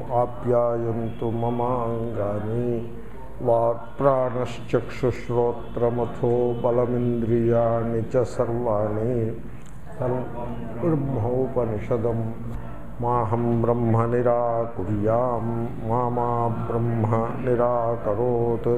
ఆప్యాయంతు మమాంగాని వాక్ప్రాణశ్చక్షుశ్రోత్రమథో బలమింద్రియాణి చ సర్వాణి బ్రహ్మోపనిషదం మాహం బ్రహ్మ నిరాకుర్యాం మా బ్రహ్మ నిరాకరోత్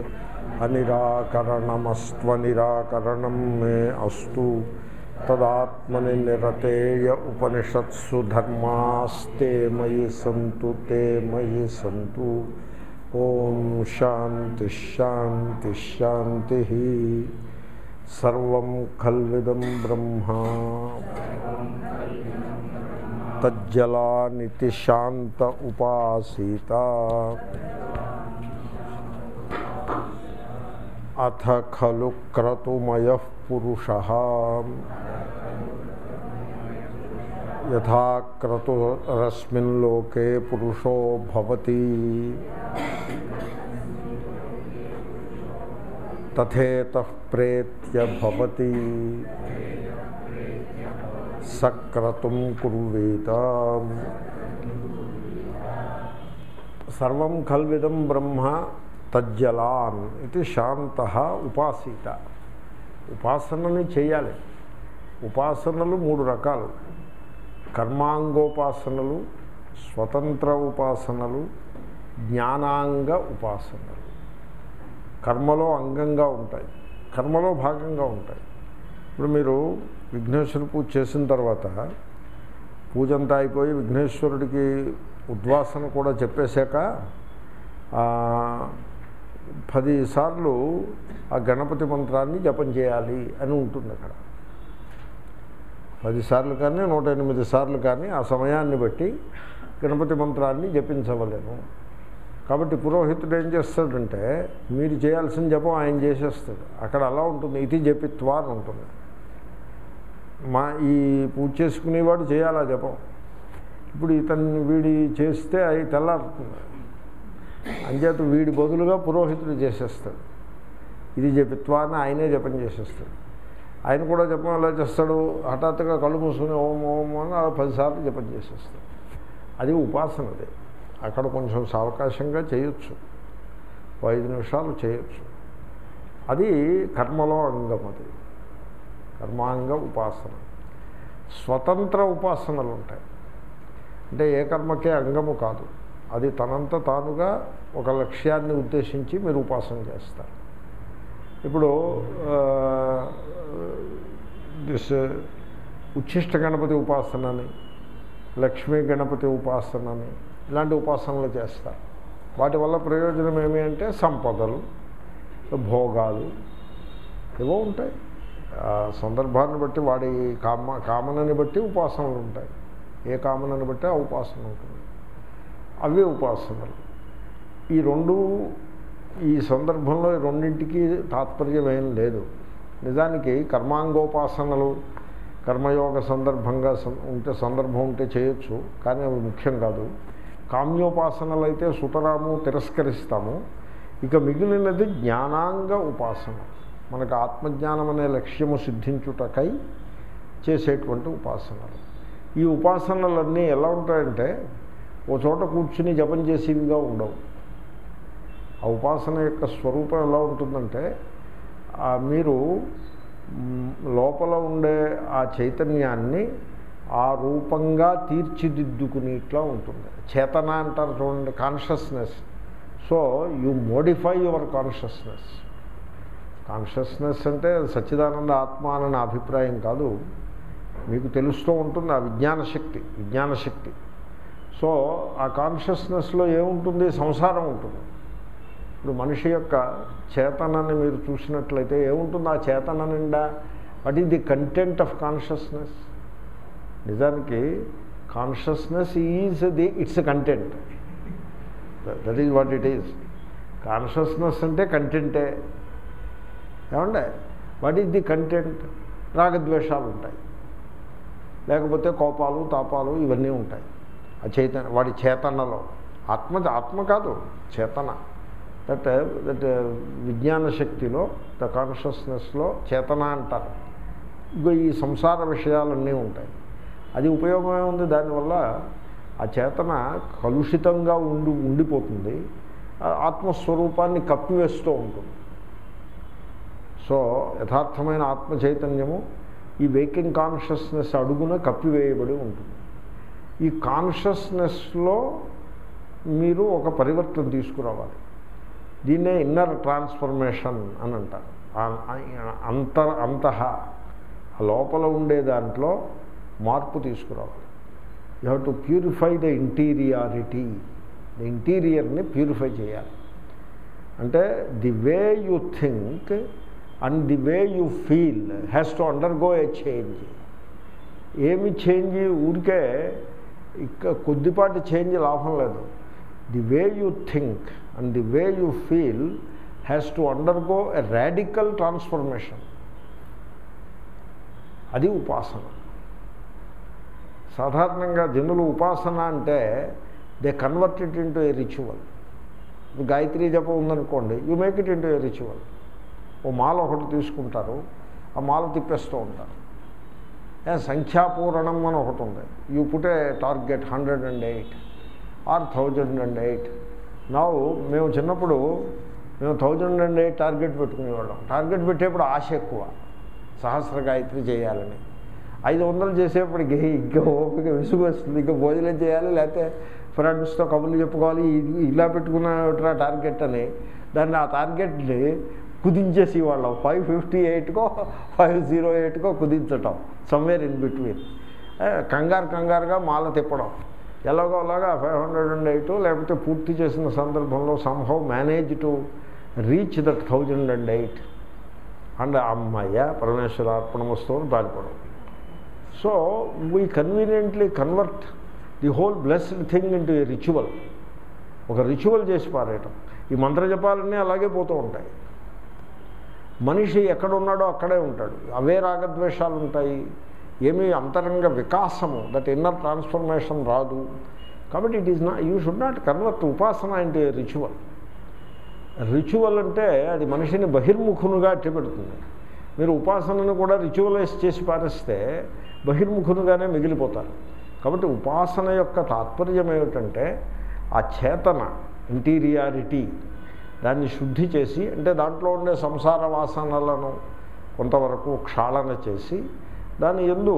అనిరాకరణమస్త్వనిరాకరణం మే అస్తు తదాత్మని నిరతేయ ఉపనిషత్సు ధర్మాస్తే మయి సంతు తే మయి సంతు ఓం శాంతి శాంతి శాంతి సర్వం ఖల్విదం బ్రహ్మ తజ్జలానితి శాంత ఉపాసీత అథ ఖలు క్రతుమయ పురుష యథా క్రతురస్మిన్ లోకే పురుషో భవతి తథేత ప్రేత్య భవతి సక్రతుం కుర్వీత సర్వం ఖల్విదం బ్రహ్మ తజ్జలాన్ ఇది శాంత ఉపాసీత ఉపాసనని చేయాలి ఉపాసనలు మూడు రకాలు కర్మాంగోపాసనలు స్వతంత్ర ఉపాసనలు జ్ఞానాంగ ఉపాసనలు కర్మలో అంగంగా ఉంటాయి కర్మలో భాగంగా ఉంటాయి ఇప్పుడు మీరు విఘ్నేశ్వర పూజ చేసిన తర్వాత పూజ అంతా అయిపోయి విఘ్నేశ్వరుడికి ఉద్వాసన కూడా చెప్పేశాక పదిసార్లు ఆ గణపతి మంత్రాన్ని జపం చేయాలి అని ఉంటుంది అక్కడ పదిసార్లు కానీ నూట ఎనిమిది సార్లు కానీ ఆ సమయాన్ని బట్టి గణపతి మంత్రాన్ని జపించవలేము కాబట్టి పురోహితుడు ఏం చేస్తాడంటే మీరు చేయాల్సిన జపం ఆయన చేసేస్తాడు అక్కడ అలా ఉంటుంది ఇది జపిత్వా అని ఉంటుంది మా ఈ పూజ చేసుకునేవాడు చేయాలి ఆ జపం ఇప్పుడు ఇతన్ని వీడి చేస్తే అవి తెల్లారుతుంది అంచేత వీడి బదులుగా పురోహితుడు చేసేస్తాడు ఇది జపిత్వా అని ఆయనే జపం చేసేస్తాడు ఆయన కూడా జపం ఎలా చేస్తాడు హఠాత్తుగా కళ్ళు మూసుకుని ఓం ఓం అని అలా పదిసార్లు జపం చేసేస్తాడు అది ఉపాసనది అక్కడ కొంచెం సావకాశంగా చేయొచ్చు ఐదు నిమిషాలు చేయొచ్చు అది కర్మలో అంగం అది కర్మాంగ ఉపాసన స్వతంత్ర ఉపాసనలు ఉంటాయి అంటే ఏ కర్మకే అంగము కాదు అది తనంత తానుగా ఒక లక్ష్యాన్ని ఉద్దేశించి మీరు ఉపాసన చేస్తారు ఇప్పుడు దిస్ ఉచ్ఛిష్ట గణపతి ఉపాసనని లక్ష్మీ గణపతి ఉపాసనని ఇలాంటి ఉపాసనలు చేస్తారు వాటి వల్ల ప్రయోజనం ఏమి అంటే సంపదలు భోగాలు ఏవో ఉంటాయి సందర్భాన్ని బట్టి వాడి కామ కామనని బట్టి ఉపాసనలు ఉంటాయి ఏ కామనని బట్టి ఆ ఉపాసన ఉంటుంది అవే ఉపాసనలు ఈ రెండు ఈ సందర్భంలో రెండింటికి తాత్పర్యం ఏం లేదు నిజానికి కర్మాంగోపాసనలు కర్మయోగ సందర్భంగా ఉంటే సందర్భం ఉంటే చేయొచ్చు కానీ అవి ముఖ్యం కాదు కామ్యోపాసనలు అయితే సుతరాము తిరస్కరిస్తాము ఇక మిగిలినది జ్ఞానాంగ ఉపాసన మనకు ఆత్మజ్ఞానం అనే లక్ష్యము సిద్ధించుటకై చేసేటువంటి ఉపాసనలు ఈ ఉపాసనలన్నీ ఎలా ఉంటాయంటే ఓ చోట కూర్చుని జపం చేసేవిగా ఉండవు ఆ ఉపాసన యొక్క స్వరూపం ఎలా ఉంటుందంటే మీరు లోపల ఉండే ఆ చైతన్యాన్ని ఆ రూపంగా తీర్చిదిద్దుకునేట్లా ఉంటుంది చేతన అంటారు చూడండి consciousness so you modify your consciousness consciousness అంటే సచ్చిదానంద ఆత్మ అన్న అభిప్రాయం కాదు మీకు తెలుస్తూ ఉంటుంది ఆ విజ్ఞాన శక్తి విజ్ఞాన శక్తి సో ఆ కాన్షియస్నెస్లో ఏముంటుంది సంసారం ఉంటుంది ఇప్పుడు మనిషి యొక్క చేతనని మీరు చూసినట్లయితే ఏముంటుంది ఆ చేతన నిండా what is the content of consciousness నిజానికి consciousness is the it's content that is what it is consciousness అంటే కంటెంటే ఏమండే వాట్ ఈజ్ ది కంటెంట్ రాగద్వేషాలు ఉంటాయి లేకపోతే కోపాలు తాపాలు ఇవన్నీ ఉంటాయి ఆ చైతన్య వాడి చేతనలో ఆత్మ ఆత్మ కాదు చేతన దట్ దట్ విజ్ఞాన శక్తిలో ద కాన్షియస్నెస్లో చేతన అంటారు ఇగో ఈ సంసార విషయాలన్నీ ఉంటాయి అది ఉపయోగమే ఉంది దానివల్ల ఆ చేతన కలుషితంగా ఉండి ఉండిపోతుంది ఆ ఆత్మస్వరూపాన్ని కప్పివేస్తూ ఉంటుంది సో యథార్థమైన ఆత్మ చైతన్యము ఈ వేకింగ్ కాన్షియస్నెస్ అడుగున కప్పివేయబడి ఉంటుంది ఈ కాన్షియస్నెస్లో మీరు ఒక పరివర్తన తీసుకురావాలి దీన్నే ఇన్నర్ ట్రాన్స్ఫర్మేషన్ అని అంటారు అంతర అంతః లోపల ఉండే దాంట్లో మార్పు తీసుకురావాలి you have to purify the interiority the ఇంటీరియర్ని ప్యూరిఫై చేయాలి అంటే the way you think and the way you feel has to undergo a change ఏమి చేంజ్ ఊరికే ఇక కొద్దిపాటి చేంజ్ లాభం లేదు the way you think and the way you feel has to undergo a radical transformation అది ఉపాసన సాధారణంగా జనులు ఉపాసన అంటే they convert it into a ritual Gayatri జపం ఉందనుకోండి you make it into a ritual ఓ మాల ఒకటి తీసుకుంటారు ఆ మాల తిప్పేస్తూ ఉంటారు సంఖ్యాపూరణం అని ఒకటి ఉంది you put a target hundred and eight or thousand and eight నా మేము చిన్నప్పుడు మేము థౌజండ్ అండ్ ఎయిట్ టార్గెట్ పెట్టుకునేవాళ్ళం టార్గెట్ పెట్టేప్పుడు ఆశ ఎక్కువ సహస్ర గాయత్రి చేయాలని ఐదు వందలు చేసేప్పటికి ఇంకా ఓపిక విసుగు వస్తుంది ఇంకా భోజనం చేయాలి లేకపోతే ఫ్రెండ్స్తో కబుర్లు చెప్పుకోవాలి ఇలా పెట్టుకున్న టార్గెట్ అని దాన్ని ఆ టార్గెట్ని కుదించేసి వాళ్ళం ఫైవ్ ఫిఫ్టీ ఎయిట్కో ఫైవ్ జీరో ఎయిట్కో కుదించటం సమ్వేర్ ఇన్ బిట్వీన్ కంగారు కంగారుగా మాల తిప్పడం ఎలాగో అలాగా ఫైవ్ హండ్రెడ్ అండ్ ఎయిట్ లేకపోతే పూర్తి చేసిన సందర్భంలో somehow manage to reach that thousand and eight and అమ్మయ్య పరమేశ్వరార్పణ వస్తువుని పారిపోవడం so we conveniently convert the whole blessed thing into a ritual ఒక రిచువల్ చేసి పారేయటం ఈ మంత్రజపాలన్నీ అలాగే పోతూ ఉంటాయి మనిషి ఎక్కడున్నాడో అక్కడే ఉంటాడు అవే రాగద్వేషాలు ఉంటాయి ఏమీ అంతరంగ వికాసము దట్ ఇన్నర్ ట్రాన్స్ఫర్మేషన్ రాదు కాబట్టి ఇట్ ఈస్ నా యూ షుడ్ నాట్ కన్వర్ట్ ఉపాసన ఇంటూ ఏ రిచువల్ రిచువల్ అంటే అది మనిషిని బహిర్ముఖునుగా అట్టిపెడుతుంది మీరు ఉపాసనను కూడా రిచువలైజ్ చేసి పారేస్తే బహిర్ముఖునుగానే మిగిలిపోతారు కాబట్టి ఉపాసన యొక్క తాత్పర్యం ఏమిటంటే ఆ చేతన ఇంటీరియారిటీ దాన్ని శుద్ధి చేసి అంటే దాంట్లో ఉండే సంసార వాసనలను కొంతవరకు క్షాళన చేసి దాని ఎందు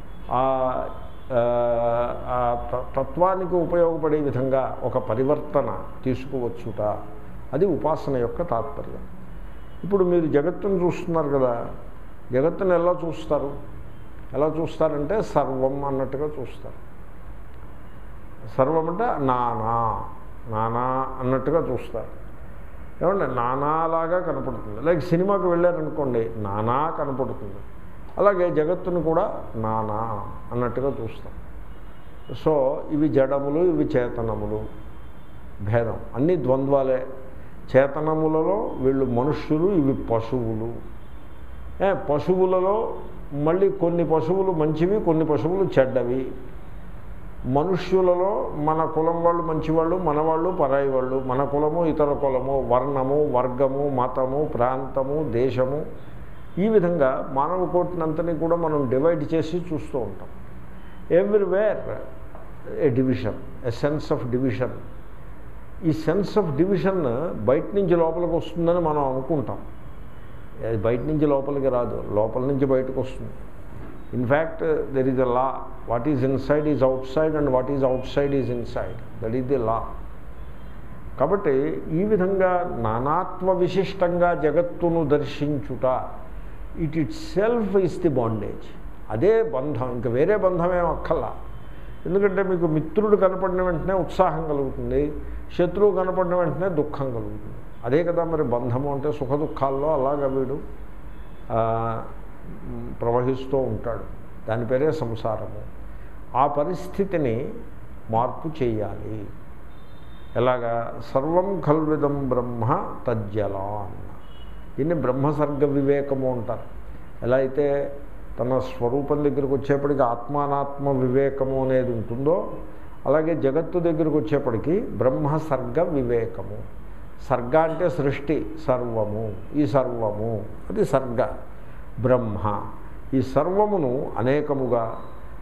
ఆ తత్వానికి ఉపయోగపడే విధంగా ఒక పరివర్తన తీసుకువచ్చుట అది ఉపాసన యొక్క తాత్పర్యం ఇప్పుడు మీరు జగత్తును చూస్తున్నారు కదా జగత్తును ఎలా చూస్తారు ఎలా చూస్తారంటే సర్వం అన్నట్టుగా చూస్తారు సర్వం అంటే నానా నానా అన్నట్టుగా చూస్తారు ఏమంటే నానాలాగా కనపడుతుంది లైక్ సినిమాకి వెళ్ళారనుకోండి నానా కనపడుతుంది అలాగే జగత్తును కూడా నానా అన్నట్టుగా చూస్తాం సో ఇవి జడములు ఇవి చేతనములు భేదం అన్ని ద్వంద్వాలే చేతనములలో వీళ్ళు మనుష్యులు ఇవి పశువులు ఏ పశువులలో మళ్ళీ కొన్ని పశువులు మంచివి కొన్ని పశువులు చెడ్డవి మనుష్యులలో మన కులం వాళ్ళు మంచివాళ్ళు మన వాళ్ళు పరాయి వాళ్ళు మన కులము ఇతర కులము వర్ణము వర్గము మతము ప్రాంతము దేశము ఈ విధంగా మానవ కోటినంతని కూడా మనం డివైడ్ చేసి చూస్తూ ఉంటాం everywhere a division a sense of division ఈ సెన్స్ ఆఫ్ డివిజన్ బయట నుంచి లోపలికి వస్తుందని మనం అనుకుంటాం అది బయట నుంచి లోపలికి రాదు లోపల నుంచి బయటకు వస్తుంది in fact there is a law what is inside is outside and what is outside is inside that is the law కాబట్టి ఈ విధంగా నానాత్వ విశిష్టంగా జగత్తును దర్శించుట it itself is the bondage అదే బంధం ఇంకా వేరే బంధమేం అక్కల్లా ఎందుకంటే మీకు మిత్రుడు కనపడిన వెంటనే ఉత్సాహం కలుగుతుంది శత్రువు కనపడిన వెంటనే దుఃఖం కలుగుతుంది అదే కదా మరి బంధము అంటే సుఖ దుఃఖాల్లో అలాగ వీడు ప్రవహిస్తూ ఉంటాడు దాని పేరే సంసారము ఆ పరిస్థితిని మార్పు చేయాలి ఎలాగా సర్వం కల్విదం బ్రహ్మ తజ్జలాన్ దీన్ని బ్రహ్మసర్గ వివేకము అంటారు ఎలా అయితే తన స్వరూపం దగ్గరికి వచ్చేప్పటికి ఆత్మానాత్మ వివేకము అనేది ఉంటుందో అలాగే జగత్తు దగ్గరికి వచ్చేప్పటికి బ్రహ్మసర్గ వివేకము సర్గ అంటే సృష్టి సర్వము ఈ సర్వము అది సర్గ బ్రహ్మ ఈ సర్వమును అనేకముగా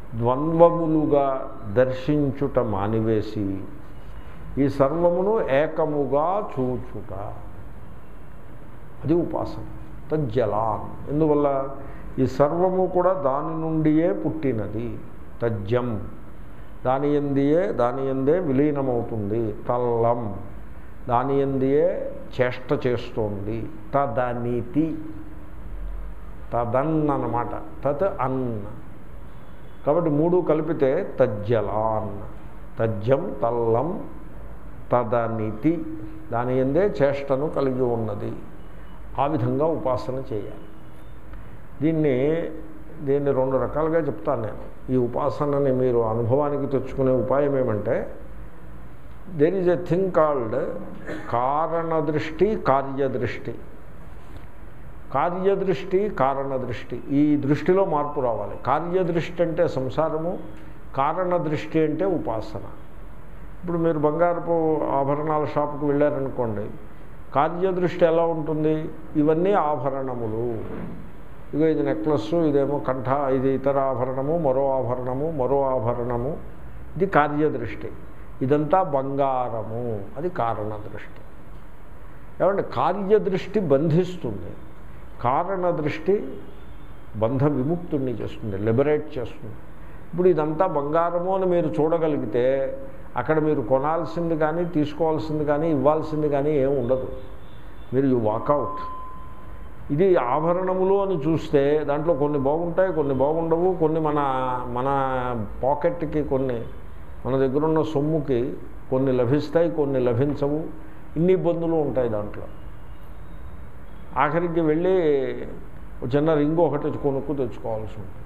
ద్వంద్వములుగా దర్శించుట మానివేసి ఈ సర్వమును ఏకముగా చూచుట అది ఉపాసన తజ్జలాన్ ఎందువల్ల ఈ సర్వము కూడా దాని నుండియే పుట్టినది తజ్జం దాని ఎందియే దాని ఎందే విలీనమవుతుంది తల్లం దాని ఎందియే చేష్ట చేస్తోంది తదనీతి తదన్ అన్నమాట తత్ అన్ కాబట్టి మూడు కలిపితే తజ్జలాన్ తజ్జం తల్లం తదనితి దాని ఎందే చేష్టను కలిగి ఉన్నది ఆ విధంగా ఉపాసన చేయాలి దీన్ని దీన్ని రెండు రకాలుగా చెప్తాను నేను ఈ ఉపాసనని మీరు అనుభవానికి తెచ్చుకునే ఉపాయం ఏమంటే there is a thing called కారణదృష్టి కార్యదృష్టి కార్యదృష్టి కారణదృష్టి ఈ దృష్టిలో మార్పు రావాలి కార్యదృష్టి అంటే సంసారము కారణదృష్టి అంటే ఉపాసన ఇప్పుడు మీరు బంగారపు ఆభరణాల షాపుకి వెళ్ళారనుకోండి కార్యదృష్టి ఎలా ఉంటుంది ఇవన్నీ ఆభరణములు ఇగో ఇది నెక్లెస్ ఇదేమో కంఠ ఇది ఇతర ఆభరణము మరో ఆభరణము మరో ఆభరణము ఇది కార్యదృష్టి ఇదంతా బంగారము అది కారణదృష్టి ఏమంటే కార్యదృష్టి బంధిస్తుంది కారణ దృష్టి బంధ విముక్తుణ్ణి చేస్తుంది లిబరేట్ చేస్తుంది ఇప్పుడు ఇదంతా బంగారము అని మీరు చూడగలిగితే అక్కడ మీరు కొనాల్సింది కానీ తీసుకోవాల్సింది కానీ ఇవ్వాల్సింది కానీ ఏం ఉండదు మీరు యు వాకౌట్ ఇది ఆభరణములు అని చూస్తే దాంట్లో కొన్ని బాగుంటాయి కొన్ని బాగుండవు కొన్ని మన మన పాకెట్కి కొన్ని మన దగ్గర ఉన్న సొమ్ముకి కొన్ని లభిస్తాయి కొన్ని లభించవు ఇన్ని ఇబ్బందులు ఉంటాయి దాంట్లో ఆఖరికి వెళ్ళి ఒక చిన్న రింగు ఒకటి కొనుక్కు తెచ్చుకోవాల్సి ఉంటుంది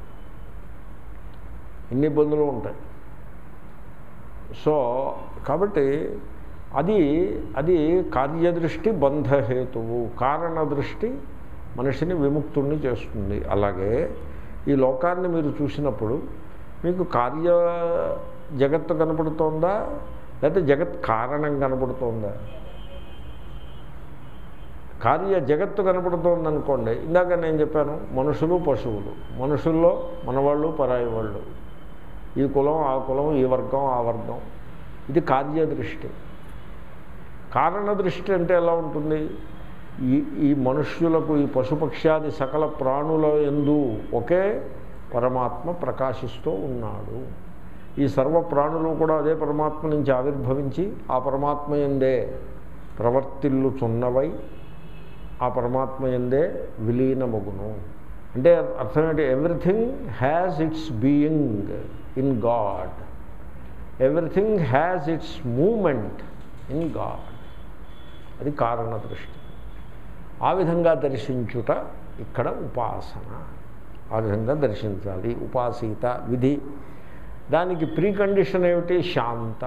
ఇన్ని ఇబ్బందులు ఉంటాయి సో కాబట్టి అది అది కార్యదృష్టి బంధహేతువు కారణ దృష్టి మనిషిని విముక్తుణ్ణి చేస్తుంది అలాగే ఈ లోకాన్ని మీరు చూసినప్పుడు మీకు కార్య జగత్తు కనపడుతోందా లేకపోతే జగత్ కారణం కనపడుతోందా కార్య జగత్తు కనపడుతోంది అనుకోండి ఇందాక నేను చెప్పాను మనుషులు పశువులు మనుషుల్లో మనవాళ్ళు పరాయి వాళ్ళు ఈ కులం ఆ కులం ఈ వర్గం ఆ వర్గం ఇది కార్యదృష్టి కారణ దృష్టి అంటే ఎలా ఉంటుంది ఈ ఈ మనుష్యులకు ఈ పశుపక్ష్యాది సకల ప్రాణుల ఎందు ఒకే పరమాత్మ ప్రకాశిస్తూ ఉన్నాడు ఈ సర్వ ప్రాణులు కూడా అదే పరమాత్మ నుంచి ఆవిర్భవించి ఆ పరమాత్మ ఎందే ప్రవర్తిల్లుచున్నవై ఆ పరమాత్మ ఎందే విలీనమగును అంటే అర్థం ఏంటి everything has its being in God everything has its moment in God అది కారణ దృష్టి ఆ విధంగా దర్శించుట ఇక్కడ ఉపాసన ఆ విధంగా దర్శించాలి ఉపాసీత విధి దానికి ప్రీ కండిషన్ ఏమిటి శాంత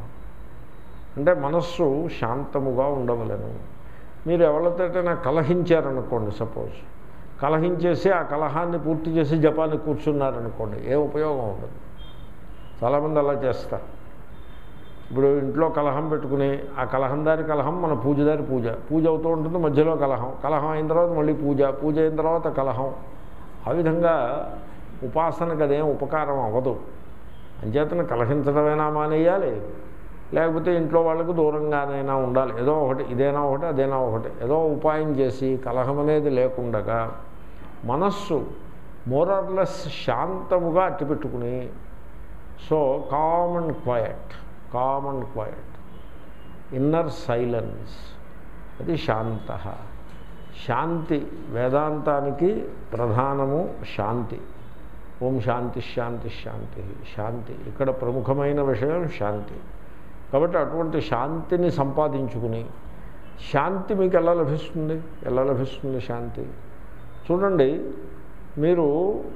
అంటే మనస్సు శాంతముగా ఉండవలను మీరు ఎవరితోటైనా కలహించారనుకోండి సపోజ్ కలహించేసి ఆ కలహాన్ని పూర్తి చేసి జపానికి కూర్చున్నారనుకోండి ఏ ఉపయోగం ఉండదు చాలామంది అలా చేస్తారు ఇప్పుడు ఇంట్లో కలహం పెట్టుకుని ఆ కలహం దారి కలహం మన పూజదారి పూజ పూజ అవుతూ ఉంటుంది మధ్యలో కలహం కలహం అయిన తర్వాత మళ్ళీ పూజ పూజ అయిన తర్వాత కలహం ఆ విధంగా ఉపాసనకు అదేం ఉపకారం అవ్వదు అంచేతన కలహించడమైనా మానేయాలి లేకపోతే ఇంట్లో వాళ్ళకు దూరంగానైనా ఉండాలి ఏదో ఒకటి ఇదేనా ఒకటి అదేనా ఒకటి ఏదో ఉపాయం చేసి కలహం అనేది లేకుండగా మనస్సు మోరర్లెస్ శాంతముగా అట్టిపెట్టుకుని so calm and quiet calm and quiet inner silence అది శాంత శాంతి వేదాంతానికి ప్రధానము శాంతి ఓం శాంతి శాంతి శాంతి శాంతి ఇక్కడ ప్రముఖమైన విషయం శాంతి కాబట్టి అటువంటి శాంతిని సంపాదించుకుని శాంతి మీకు ఎలా లభిస్తుంది ఎలా లభిస్తుంది శాంతి చూడండి మీరు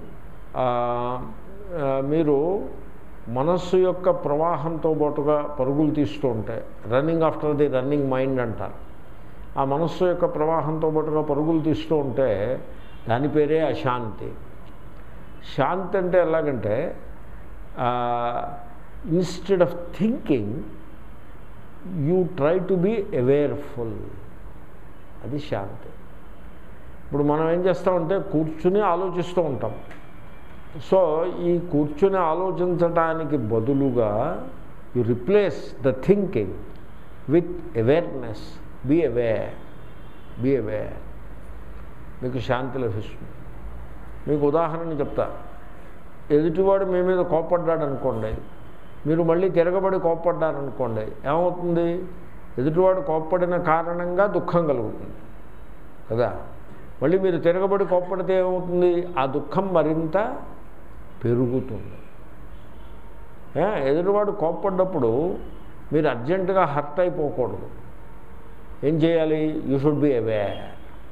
మీరు మనస్సు యొక్క ప్రవాహంతో పాటుగా పరుగులు తీస్తూ ఉంటే running after the running mind అంటారు ఆ మనస్సు యొక్క ప్రవాహంతో పాటుగా పరుగులు తీస్తూ ఉంటే దాని పేరే అశాంతి శాంతి అంటే ఎలాగంటే instead of thinking you try to be awareful అది శాంతి ఇప్పుడు మనం ఏం చేస్తామంటే కూర్చుని ఆలోచిస్తూ ఉంటాం సో ఈ కూర్చుని ఆలోచించడానికి బదులుగా you replace the thinking with awareness be aware be aware మీకు శాంతి లభిస్తుంది మీకు ఉదాహరణ చెప్తా ఎదుటివాడు మీ మీద కోప్పడ్డాడు అనుకోండి మీరు మళ్ళీ తిరగబడి కోప్పడ్డారనుకోండి ఏమవుతుంది ఎదుటివాడు కోప్పడిన కారణంగా దుఃఖం కలుగుతుంది కదా మళ్ళీ మీరు తిరగబడి కోప్పడితే ఏమవుతుంది ఆ దుఃఖం మరింత పెరుగుతుంది ఏ, ఎదుటివాడు కోప్పడ్డప్పుడు మీరు అర్జెంటుగా హర్ట్ అయిపోకూడదు ఏం చేయాలి you should be aware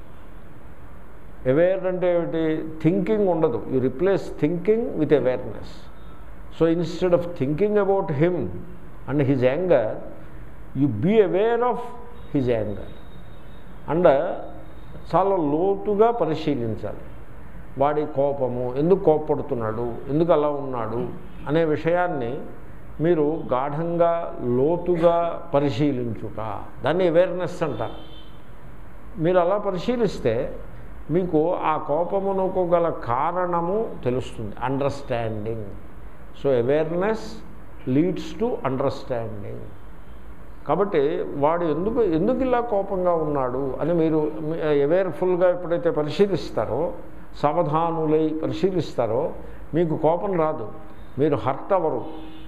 aware అంటే ఏమిటి థింకింగ్ ఉండదు you replace thinking with awareness so instead of thinking about him and his anger you be aware of his anger and చాలా లోతుగా పరిశీలించాలి వాడి కోపము ఎందుకు కోప్పడుతున్నాడు ఎందుకు అలా ఉన్నాడు అనే విషయాన్ని మీరు గాఢంగా లోతుగా పరిశీలించుట దాన్ని అవేర్నెస్ అంటారు మీరు అలా పరిశీలిస్తే మీకు ఆ కోపమునకు గల కారణము తెలుస్తుంది understanding so awareness leads to understanding కాబట్టి వాడు ఎందుకు ఎందుకు ఇలా కోపంగా ఉన్నాడు అని మీరు అవేర్ఫుల్గా ఎప్పుడైతే పరిశీలిస్తారో సావధానులై పరిశీలిస్తారో మీకు కోపం రాదు మీరు హర్ట్ అవ్వరు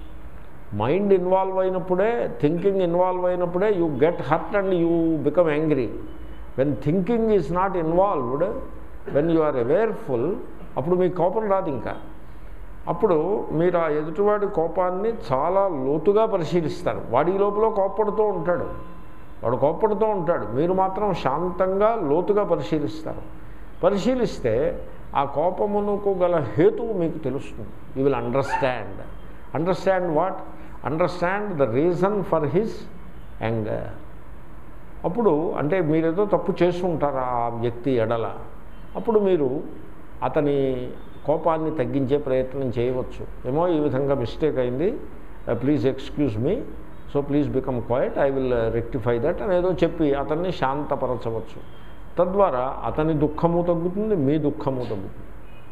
మైండ్ ఇన్వాల్వ్ అయినప్పుడే థింకింగ్ ఇన్వాల్వ్ అయినప్పుడే you get hurt and you become angry when thinking is not involved when you are awareful అప్పుడు మీకు కోపం రాదు ఇంకా అప్పుడు మీరు ఆ ఎదుటివాడి కోపాన్ని చాలా లోతుగా పరిశీలిస్తారు వాడి లోపల కోప్పడుతూ ఉంటాడు వాడు కోప్పడుతూ ఉంటాడు మీరు మాత్రం శాంతంగా లోతుగా పరిశీలిస్తారు పరిశీలిస్తే ఆ కోపమునకు గల హేతువు మీకు తెలుస్తుంది you will understand understand what understand the reason for his anger అప్పుడు అంటే మీరేదో తప్పు చేస్తుంటారు ఆ వ్యక్తి ఎడల అప్పుడు మీరు అతని కోపాన్ని తగ్గించే ప్రయత్నం చేయవచ్చు ఏమో ఈ విధంగా మిస్టేక్ అయింది please excuse me so please become quiet I will rectify that అనేదో చెప్పి అతన్ని శాంతపరచవచ్చు తద్వారా అతని దుఃఖము తగ్గుతుంది మీ దుఃఖము తగ్గుతుంది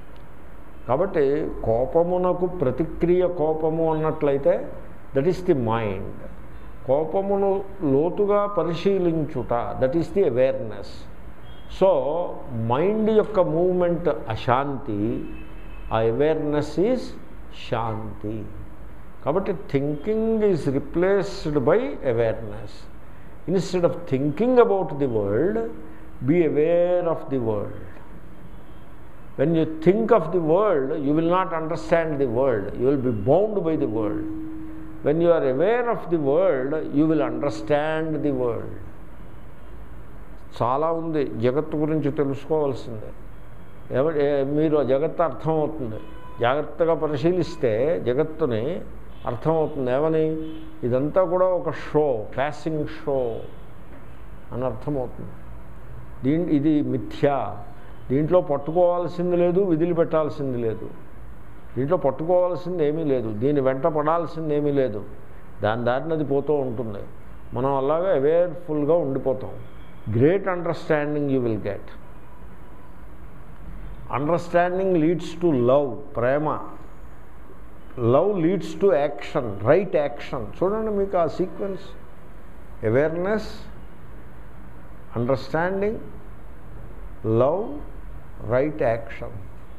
కాబట్టి కోపమునకు ప్రతిక్రియ కోపము అన్నట్లయితే దట్ ఈస్ ది మైండ్ కోపమును లోతుగా పరిశీలించుట that is the awareness so mind యొక్క మూమెంట్ అశాంతి ఆ అవేర్నెస్ ఈజ్ శాంతి కాబట్టి thinking is replaced by awareness instead of thinking about the world be aware of the world when you think of the world you will not understand the world you will be bound by the world when you are aware of the world you will understand the world చాలా ఉంది జగత్తు గురించి తెలుసుకోవాల్సిందే ఎవ ఏ- మీరు ఆ జగత్తు అర్థమవుతుంది జాగ్రత్తగా పరిశీలిస్తే జగత్తుని అర్థమవుతుంది ఏమని ఇదంతా కూడా ఒక షో ప్యాసింగ్ షో అని అర్థమవుతుంది దీని ఇది మిథ్యా దీంట్లో పట్టుకోవాల్సింది లేదు విధులు పెట్టాల్సింది లేదు దీంట్లో పట్టుకోవాల్సింది ఏమీ లేదు దీని వెంట పడాల్సింది ఏమీ లేదు దాని దారిని అది పోతూ ఉంటుంది మనం అలాగా అవేర్ఫుల్గా ఉండిపోతాం great understanding you will get understanding leads to love ప్రేమ love leads to action right action చూడండి మీకు ఆ sequence awareness understanding love right action